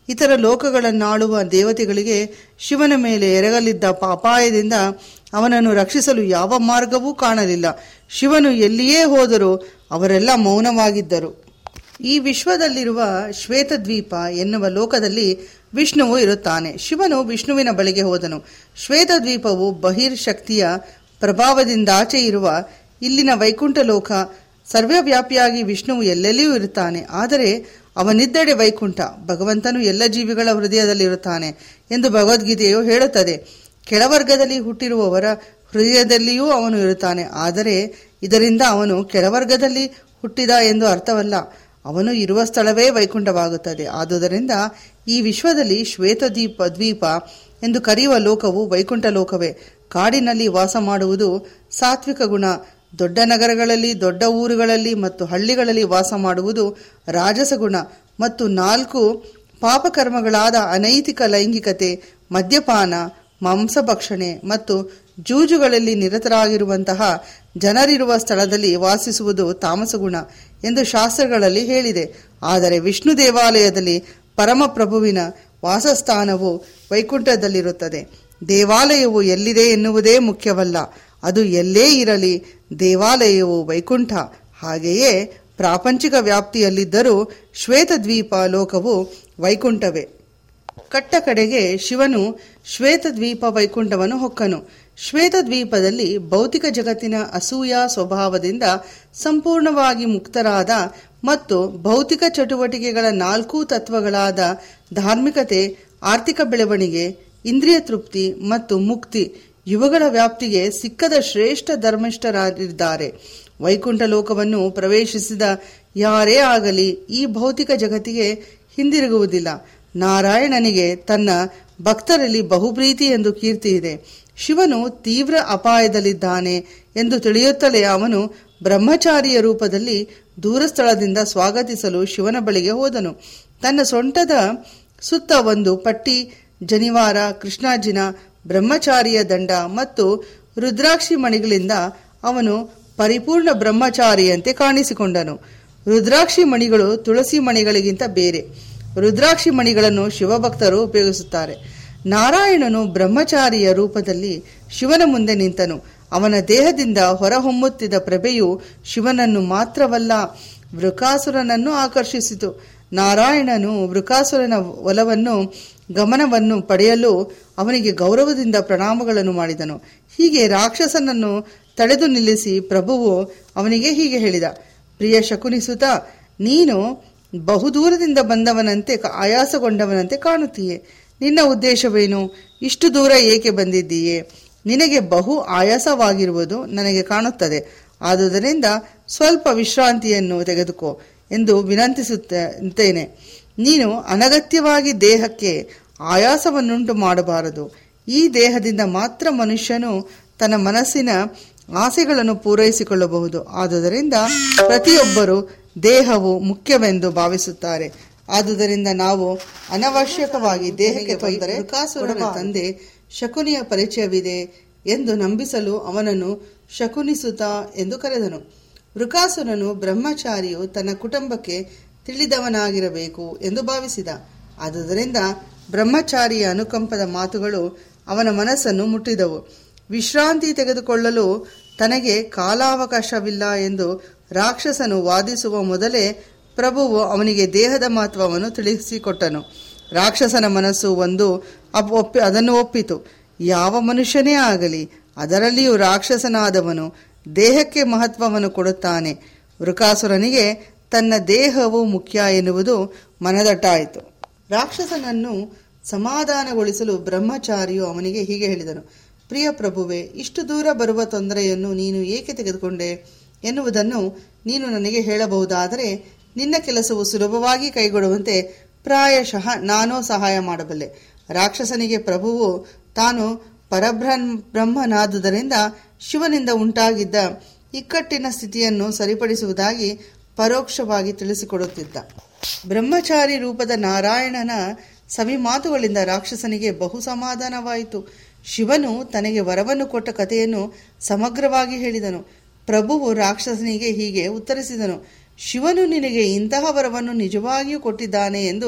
ಇತರ ಲೋಕಗಳನ್ನಾಳುವ ದೇವತೆಗಳಿಗೆ ಶಿವನ ಮೇಲೆ ಎರಗಲಿದ್ದ ಪ- ಅಪಾಯದಿಂದ ಅವನನ್ನು ರಕ್ಷಿಸಲು ಯಾವ ಮಾರ್ಗವೂ ಕಾಣಲಿಲ್ಲ ಶಿವನು ಎಲ್ಲಿಯೇ ಹೋದರೂ ಅವರೆಲ್ಲ ಮೌನವಾಗಿದ್ದರು ಈ ವಿಶ್ವದಲ್ಲಿರುವ ಶ್ವೇತದ್ವೀಪ ಎನ್ನುವ ಲೋಕದಲ್ಲಿ ವಿಷ್ಣುವು ಇರುತ್ತಾನೆ ಶಿವನು ವಿಷ್ಣುವಿನ ಬಳಿಗೆ ಹೋದನು ಶ್ವೇತದ್ವೀಪವು ಬಹಿರ್ಶಕ್ತಿಯ ಪ್ರಭಾವದಿಂದಾಚೆ ಇರುವ ಇಲ್ಲಿನ ವೈಕುಂಠ ಲೋಕ ಸರ್ವವ್ಯಾಪಿಯಾಗಿ ವಿಷ್ಣುವು ಎಲ್ಲೆಲ್ಲಿಯೂ ಇರುತ್ತಾನೆ ಆದರೆ ಅವನಿದ್ದಡೆ ವೈಕುಂಠ ಭಗವಂತನು ಎಲ್ಲ ಜೀವಿಗಳ ಹೃದಯದಲ್ಲಿರುತ್ತಾನೆ ಎಂದು ಭಗವದ್ಗೀತೆಯು ಹೇಳುತ್ತದೆ ಕೆಳವರ್ಗದಲ್ಲಿ ಹುಟ್ಟಿರುವವರ ಹೃದಯದಲ್ಲಿಯೂ ಅವನು ಇರುತ್ತಾನೆ ಆದರೆ ಇದರಿಂದ ಅವನು ಕೆಳವರ್ಗದಲ್ಲಿ ಹುಟ್ಟಿದ ಎಂದು ಅರ್ಥವಲ್ಲ ಅವನು ಇರುವ ಸ್ಥಳವೇ ವೈಕುಂಠವಾಗುತ್ತದೆ ಆದುದರಿಂದ ಈ ವಿಶ್ವದಲ್ಲಿ ಶ್ವೇತದ್ವೀಪ ದ್ವೀಪ ಎಂದು ಕರೆಯುವ ಲೋಕವು ವೈಕುಂಠ ಲೋಕವೇ ಕಾಡಿನಲ್ಲಿ ವಾಸ ಮಾಡುವುದು ಸಾತ್ವಿಕ ಗುಣ ದೊಡ್ಡ ನಗರಗಳಲ್ಲಿ ದೊಡ್ಡ ಊರುಗಳಲ್ಲಿ ಮತ್ತು ಹಳ್ಳಿಗಳಲ್ಲಿ ವಾಸ ಮಾಡುವುದು ರಾಜಸ ಗುಣ ಮತ್ತು ನಾಲ್ಕು ಪಾಪಕರ್ಮಗಳಾದ ಅನೈತಿಕ ಲೈಂಗಿಕತೆ ಮದ್ಯಪಾನ ಮಾಂಸಭಕ್ಷಣೆ ಮತ್ತು ಜೂಜುಗಳಲ್ಲಿ ನಿರತರಾಗಿರುವಂತಹ ಜನರಿರುವ ಸ್ಥಳದಲ್ಲಿ ವಾಸಿಸುವುದು ತಾಮಸಗುಣ ಎಂದು ಶಾಸ್ತ್ರಗಳಲ್ಲಿ ಹೇಳಿದೆ ಆದರೆ ವಿಷ್ಣು ದೇವಾಲಯದಲ್ಲಿ ಪರಮಪ್ರಭುವಿನ ವಾಸಸ್ಥಾನವು ವೈಕುಂಠದಲ್ಲಿರುತ್ತದೆ ದೇವಾಲಯವು ಎಲ್ಲಿದೆ ಎನ್ನುವುದೇ ಮುಖ್ಯವಲ್ಲ ಅದು ಎಲ್ಲೇ ಇರಲಿ ದೇವಾಲಯವು ವೈಕುಂಠ ಹಾಗೆಯೇ ಪ್ರಾಪಂಚಿಕ ವ್ಯಾಪ್ತಿಯಲ್ಲಿದ್ದರೂ ಶ್ವೇತದ್ವೀಪ ಲೋಕವು ವೈಕುಂಠವೇ ಕಟ್ಟ ಕಡೆಗೆ ಶಿವನು ಶ್ವೇತದ್ವೀಪ ವೈಕುಂಠವನ್ನು ಹೊಕ್ಕನು ಶ್ವೇತದ್ವೀಪದಲ್ಲಿ ಭೌತಿಕ ಜಗತ್ತಿನ ಅಸೂಯ ಸ್ವಭಾವದಿಂದ ಸಂಪೂರ್ಣವಾಗಿ ಮುಕ್ತರಾದ ಮತ್ತು ಭೌತಿಕ ಚಟುವಟಿಕೆಗಳ ನಾಲ್ಕು ತತ್ವಗಳಾದ ಧಾರ್ಮಿಕತೆ ಆರ್ಥಿಕ ಬೆಳವಣಿಗೆ ಇಂದ್ರಿಯ ತೃಪ್ತಿ ಮತ್ತು ಮುಕ್ತಿ ಇವುಗಳ ವ್ಯಾಪ್ತಿಗೆ ಸಿಕ್ಕದ ಶ್ರೇಷ್ಠ ಧರ್ಮಿಷ್ಠರಾಗಿದ್ದಾರೆ ವೈಕುಂಠ ಲೋಕವನ್ನು ಪ್ರವೇಶಿಸಿದ ಯಾರೇ ಆಗಲಿ ಈ ಭೌತಿಕ ಜಗತ್ತಿಗೆ ಹಿಂದಿರುಗುವುದಿಲ್ಲ ನಾರಾಯಣನಿಗೆ ತನ್ನ ಭಕ್ತರಲ್ಲಿ ಬಹುಪ್ರೀತಿ ಎಂದು ಕೀರ್ತಿ ಇದೆ ಶಿವನು ತೀವ್ರ ಅಪಾಯದಲ್ಲಿದ್ದಾನೆ ಎಂದು ತಿಳಿಯುತ್ತಲೇ ಅವನು ಬ್ರಹ್ಮಚಾರಿಯ ರೂಪದಲ್ಲಿ ದೂರಸ್ಥಳದಿಂದ ಸ್ವಾಗತಿಸಲು ಶಿವನ ಬಳಿಗೆ ಹೋದನು ತನ್ನ ಸೊಂಟದ ಸುತ್ತ ಒಂದು ಪಟ್ಟಿ ಜನಿವಾರ ಕೃಷ್ಣಾಜಿನ ಬ್ರಹ್ಮಚಾರಿಯ ದಂಡ ಮತ್ತು ರುದ್ರಾಕ್ಷಿ ಮಣಿಗಳಿಂದ ಅವನು ಪರಿಪೂರ್ಣ ಬ್ರಹ್ಮಚಾರಿಯಂತೆ ಕಾಣಿಸಿಕೊಂಡನು ರುದ್ರಾಕ್ಷಿ ಮಣಿಗಳು ತುಳಸಿ ಮಣಿಗಳಿಗಿಂತ ಬೇರೆ ರುದ್ರಾಕ್ಷಿ ಮಣಿಗಳನ್ನು ಶಿವಭಕ್ತರು ಉಪಯೋಗಿಸುತ್ತಾರೆ ನಾರಾಯಣನು ಬ್ರಹ್ಮಚಾರಿಯ ರೂಪದಲ್ಲಿ ಶಿವನ ಮುಂದೆ ನಿಂತನು ಅವನ ದೇಹದಿಂದ ಹೊರಹೊಮ್ಮುತ್ತಿದ್ದ ಪ್ರಭೆಯು ಶಿವನನ್ನು ಮಾತ್ರವಲ್ಲ ವೃಕಾಸುರನನ್ನು ಆಕರ್ಷಿಸಿತು ನಾರಾಯಣನು ವೃಕಾಸುರನ ಒಲವನ್ನು ಗಮನವನ್ನು ಪಡೆಯಲು ಅವನಿಗೆ ಗೌರವದಿಂದ ಪ್ರಣಾಮಗಳನ್ನು ಮಾಡಿದನು ಹೀಗೆ ರಾಕ್ಷಸನನ್ನು ತಡೆದು ನಿಲ್ಲಿಸಿ ಪ್ರಭುವು ಅವನಿಗೆ ಹೀಗೆ ಹೇಳಿದ ಪ್ರಿಯ ಶಕುನಿಸುತ ನೀನು ಬಹುದೂರದಿಂದ ಬಂದವನಂತೆ ಕ- ಆಯಾಸಗೊಂಡವನಂತೆ ಕಾಣುತ್ತೀಯೆ ನಿನ್ನ ಉದ್ದೇಶವೇನು ಇಷ್ಟು ದೂರ ಏಕೆ ಬಂದಿದ್ದೀಯೆ ನಿನಗೆ ಬಹು ಆಯಾಸವಾಗಿರುವುದು ನನಗೆ ಕಾಣುತ್ತದೆ ಆದುದರಿಂದ ಸ್ವಲ್ಪ ವಿಶ್ರಾಂತಿಯನ್ನು ತೆಗೆದುಕೋ ಎಂದು ವಿನಂತಿಸುತ್ತೇನೆ ನೀನು ಅನಗತ್ಯವಾಗಿ ದೇಹಕ್ಕೆ ಆಯಾಸವನ್ನುಂಟು ಮಾಡಬಾರದು ಈ ದೇಹದಿಂದ ಮಾತ್ರ ಮನುಷ್ಯನು ತನ್ನ ಮನಸ್ಸಿನ ಆಸೆಗಳನ್ನು ಪೂರೈಸಿಕೊಳ್ಳಬಹುದು ಆದುದರಿಂದ ಪ್ರತಿಯೊಬ್ಬರು ದೇಹವು ಮುಖ್ಯವೆಂದು ಭಾವಿಸುತ್ತಾರೆ ಆದುದರಿಂದ ನಾವು ಅನವಶ್ಯಕವಾಗಿ ದೇಹಕ್ಕೆ ತೊಂದರೆ ಬೃಕಾಸುರನ ತಂದೆ ಶಕುನಿಯ ಪರಿಚಯವಿದೆ ಎಂದು ನಂಬಿಸಲು ಅವನನ್ನು ಶಕುನಿಸುತ ಎಂದು ಕರೆದನು ವೃಕಾಸುರನು ಬ್ರಹ್ಮಚಾರಿಯು ತನ್ನ ಕುಟುಂಬಕ್ಕೆ ತಿಳಿದವನಾಗಿರಬೇಕು ಎಂದು ಭಾವಿಸಿದ ಆದುದರಿಂದ ಬ್ರಹ್ಮಚಾರಿಯ ಅನುಕಂಪದ ಮಾತುಗಳು ಅವನ ಮನಸ್ಸನ್ನು ಮುಟ್ಟಿದವು ವಿಶ್ರಾಂತಿ ತೆಗೆದುಕೊಳ್ಳಲು ತನಗೆ ಕಾಲಾವಕಾಶವಿಲ್ಲ ಎಂದು ರಾಕ್ಷಸನು ವಾದಿಸುವ ಮೊದಲೇ ಪ್ರಭುವು ಅವನಿಗೆ ದೇಹದ ಮಹತ್ವವನ್ನು ತಿಳಿಸಿಕೊಟ್ಟನು ರಾಕ್ಷಸನ ಮನಸ್ಸು ಒಂದು ಅಪ್- ಒಪ್ಪಿ ಅದನ್ನು ಒಪ್ಪಿತು ಯಾವ ಮನುಷ್ಯನೇ ಆಗಲಿ ಅದರಲ್ಲಿಯೂ ರಾಕ್ಷಸನಾದವನು ದೇಹಕ್ಕೆ ಮಹತ್ವವನ್ನು ಕೊಡುತ್ತಾನೆ ವೃಕಾಸುರನಿಗೆ ತನ್ನ ದೇಹವು ಮುಖ್ಯ ಎನ್ನುವುದು ಮನದಟ್ಟಾಯಿತು ರಾಕ್ಷಸನನ್ನು ಸಮಾಧಾನಗೊಳಿಸಲು ಬ್ರಹ್ಮಚಾರಿಯು ಅವನಿಗೆ ಹೀಗೆ ಹೇಳಿದನು ಪ್ರಿಯ ಪ್ರಭುವೆ ಇಷ್ಟು ದೂರ ಬರುವ ತೊಂದರೆಯನ್ನು ನೀನು ಏಕೆ ತೆಗೆದುಕೊಂಡೆ ಎನ್ನುವುದನ್ನು ನೀನು ನನಗೆ ಹೇಳಬಹುದಾದರೆ ನಿನ್ನ ಕೆಲಸವು ಸುಲಭವಾಗಿ ಕೈಗೊಳ್ಳುವಂತೆ ಪ್ರಾಯಶಃ ನಾನೂ ಸಹಾಯ ಮಾಡಬಲ್ಲೆ ರಾಕ್ಷಸನಿಗೆ ಪ್ರಭುವು ತಾನು ಪರಬ್ರಹ್ಮ ಬ್ರಹ್ಮನಾದುದರಿಂದ ಶಿವನಿಂದ ಉಂಟಾಗಿದ್ದ ಇಕ್ಕಟ್ಟಿನ ಸ್ಥಿತಿಯನ್ನು ಸರಿಪಡಿಸುವುದಾಗಿ ಪರೋಕ್ಷವಾಗಿ ತಿಳಿಸಿಕೊಡುತ್ತಿದ್ದ ಬ್ರಹ್ಮಚಾರಿ ರೂಪದ ನಾರಾಯಣನ ಸವಿ ಮಾತುಗಳಿಂದ ರಾಕ್ಷಸನಿಗೆ ಬಹು ಸಮಾಧಾನವಾಯಿತು ಶಿವನು ತನಗೆ ವರವನ್ನು ಕೊಟ್ಟ ಕಥೆಯನ್ನು ಸಮಗ್ರವಾಗಿ ಹೇಳಿದನು ಪ್ರಭುವು ರಾಕ್ಷಸನಿಗೆ ಹೀಗೆ ಉತ್ತರಿಸಿದನು ಶಿವನು ನಿನಗೆ ಇಂತಹ ವರವನ್ನು ನಿಜವಾಗಿಯೂ ಕೊಟ್ಟಿದ್ದಾನೆ ಎಂದು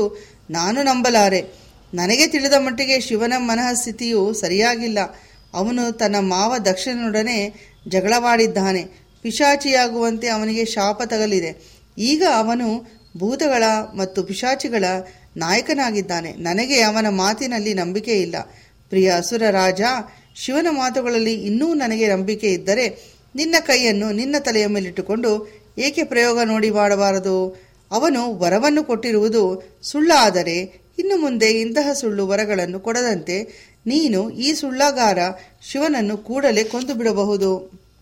ನಾನು ನಂಬಲಾರೆ ನನಗೆ ತಿಳಿದ ಮಟ್ಟಿಗೆ ಶಿವನ ಮನಃಸ್ಥಿತಿಯು ಸರಿಯಾಗಿಲ್ಲ ಅವನು ತನ್ನ ಮಾವ ದಕ್ಷಿಣನೊಡನೆ ಜಗಳವಾಡಿದ್ದಾನೆ ಪಿಶಾಚಿಯಾಗುವಂತೆ ಅವನಿಗೆ ಶಾಪ ತಗಲಿದೆ ಈಗ ಅವನು ಭೂತಗಳ ಮತ್ತು ಪಿಶಾಚಿಗಳ ನಾಯಕನಾಗಿದ್ದಾನೆ ನನಗೆ ಅವನ ಮಾತಿನಲ್ಲಿ ನಂಬಿಕೆ ಇಲ್ಲ ಪ್ರಿಯ ಅಸುರ ರಾಜ ಶಿವನ ಮಾತುಗಳಲ್ಲಿ ಇನ್ನೂ ನನಗೆ ನಂಬಿಕೆ ಇದ್ದರೆ ನಿನ್ನ ಕೈಯನ್ನು ನಿನ್ನ ತಲೆಯ ಮೇಲಿಟ್ಟುಕೊಂಡು ಏಕೆ ಪ್ರಯೋಗ ನೋಡಿ ಮಾಡಬಾರದು ಅವನು ವರವನ್ನು ಕೊಟ್ಟಿರುವುದು ಸುಳ್ಳಾದರೆ ಇನ್ನು ಮುಂದೆ ಇಂತಹ ಸುಳ್ಳು ವರಗಳನ್ನು ಕೊಡದಂತೆ ನೀನು ಈ ಸುಳ್ಳಗಾರ ಶಿವನನ್ನು ಕೂಡಲೇ ಕೊಂದು ಬಿಡಬಹುದು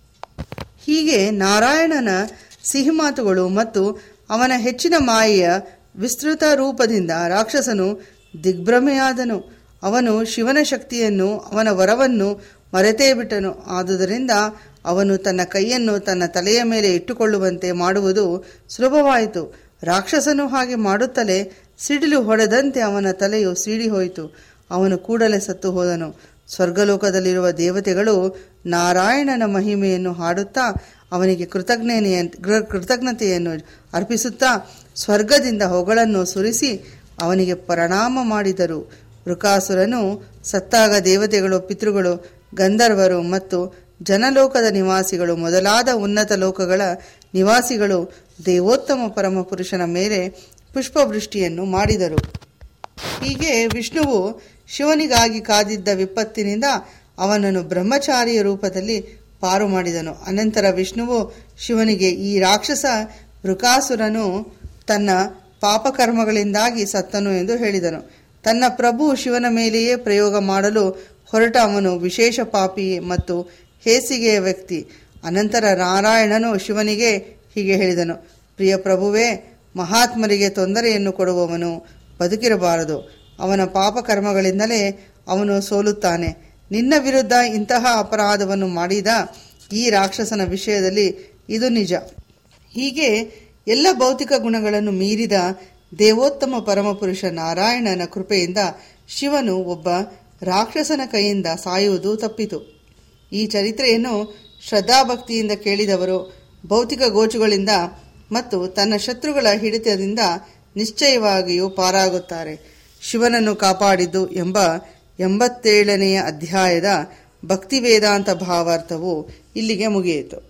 ಹೀಗೆ ನಾರಾಯಣನ ಸಿಹಿ ಮಾತುಗಳು ಮತ್ತು ಅವನ ಹೆಚ್ಚಿನ ಮಾಯೆಯ ವಿಸ್ತೃತ ರೂಪದಿಂದ ರಾಕ್ಷಸನು ದಿಗ್ಭ್ರಮೆಯಾದನು ಅವನು ಶಿವನ ಶಕ್ತಿಯನ್ನು ಅವನ ವರವನ್ನು ಮರೆತೇ ಬಿಟ್ಟನು ಆದುದರಿಂದ ಅವನು ತನ್ನ ಕೈಯನ್ನು ತನ್ನ ತಲೆಯ ಮೇಲೆ ಇಟ್ಟುಕೊಳ್ಳುವಂತೆ ಮಾಡುವುದು ಸುಲಭವಾಯಿತು ರಾಕ್ಷಸನು ಹಾಗೆ ಮಾಡುತ್ತಲೇ ಸಿಡಿಲು ಹೊಡೆದಂತೆ ಅವನ ತಲೆಯು ಸೀಡಿ ಹೋಯಿತು ಅವನು ಕೂಡಲೇ ಸತ್ತು ಹೋದನು ಸ್ವರ್ಗಲೋಕದಲ್ಲಿರುವ ದೇವತೆಗಳು ನಾರಾಯಣನ ಮಹಿಮೆಯನ್ನು ಹಾಡುತ್ತಾ ಅವನಿಗೆ ಕೃತಜ್ಞನೆಯ ಕೃತಜ್ಞತೆಯನ್ನು ಅರ್ಪಿಸುತ್ತಾ ಸ್ವರ್ಗದಿಂದ ಹೊಗಳನ್ನು ಸುರಿಸಿ ಅವನಿಗೆ ಪ್ರಣಾಮ ಮಾಡಿದರು ವೃಕಾಸುರನು ಸತ್ತಾಗ ದೇವತೆಗಳು ಪಿತೃಗಳು ಗಂಧರ್ವರು ಮತ್ತು ಜನಲೋಕದ ನಿವಾಸಿಗಳು ಮೊದಲಾದ ಉನ್ನತ ಲೋಕಗಳ ನಿವಾಸಿಗಳು ದೇವೋತ್ತಮ ಪರಮಪುರುಷನ ಮೇಲೆ ಪುಷ್ಪವೃಷ್ಟಿಯನ್ನು ಮಾಡಿದರು ಹೀಗೆ ವಿಷ್ಣುವು ಶಿವನಿಗಾಗಿ ಕಾದಿದ್ದ ವಿಪತ್ತಿನಿಂದ ಅವನನ್ನು ಬ್ರಹ್ಮಚಾರಿಯ ರೂಪದಲ್ಲಿ ಪಾರು ಮಾಡಿದನು ಅನಂತರ ವಿಷ್ಣುವು ಶಿವನಿಗೆ ಈ ರಾಕ್ಷಸ ವೃಕಾಸುರನು ತನ್ನ ಪಾಪಕರ್ಮಗಳಿಂದಾಗಿ ಸತ್ತನು ಎಂದು ಹೇಳಿದನು ತನ್ನ ಪ್ರಭು ಶಿವನ ಮೇಲೆಯೇ ಪ್ರಯೋಗ ಮಾಡಲು ಹೊರಟ ಅವನು ವಿಶೇಷ ಪಾಪಿ ಮತ್ತು ಹೇಸಿಗೆಯ ವ್ಯಕ್ತಿ ಅನಂತರ ನಾರಾಯಣನು ಶಿವನಿಗೆ ಹೀಗೆ ಹೇಳಿದನು ಪ್ರಿಯ ಪ್ರಭುವೇ ಮಹಾತ್ಮರಿಗೆ ತೊಂದರೆಯನ್ನು ಕೊಡುವವನು ಬದುಕಿರಬಾರದು ಅವನ ಪಾಪಕರ್ಮಗಳಿಂದಲೇ ಅವನು ಸೋಲುತ್ತಾನೆ ನಿನ್ನ ವಿರುದ್ಧ ಇಂತಹ ಅಪರಾಧವನ್ನು ಮಾಡಿದ ಈ ರಾಕ್ಷಸನ ವಿಷಯದಲ್ಲಿ ಇದು ನಿಜ ಹೀಗೆ ಎಲ್ಲ ಭೌತಿಕ ಗುಣಗಳನ್ನು ಮೀರಿದ ದೇವೋತ್ತಮ ಪರಮಪುರುಷ ನಾರಾಯಣನ ಕೃಪೆಯಿಂದ ಶಿವನು ಒಬ್ಬ ರಾಕ್ಷಸನ ಕೈಯಿಂದ ಸಾಯುವುದು ತಪ್ಪಿತು ಈ ಚರಿತ್ರೆಯನ್ನು ಶ್ರದ್ಧಾಭಕ್ತಿಯಿಂದ ಕೇಳಿದವರು ಭೌತಿಕ ಗೋಚುಗಳಿಂದ ಮತ್ತು ತನ್ನ ಶತ್ರುಗಳ ಹಿಡಿತದಿಂದ ನಿಶ್ಚಯವಾಗಿಯೂ ಪಾರಾಗುತ್ತಾರೆ ಶಿವನನ್ನು ಕಾಪಾಡಿದ್ದು ಎಂಬ ಎಂಬತ್ತೇಳನೆಯ ಅಧ್ಯಾಯದ ಭಕ್ತಿ ವೇದಾಂತ ಭಾವಾರ್ಥವು ಇಲ್ಲಿಗೆ ಮುಗಿಯಿತು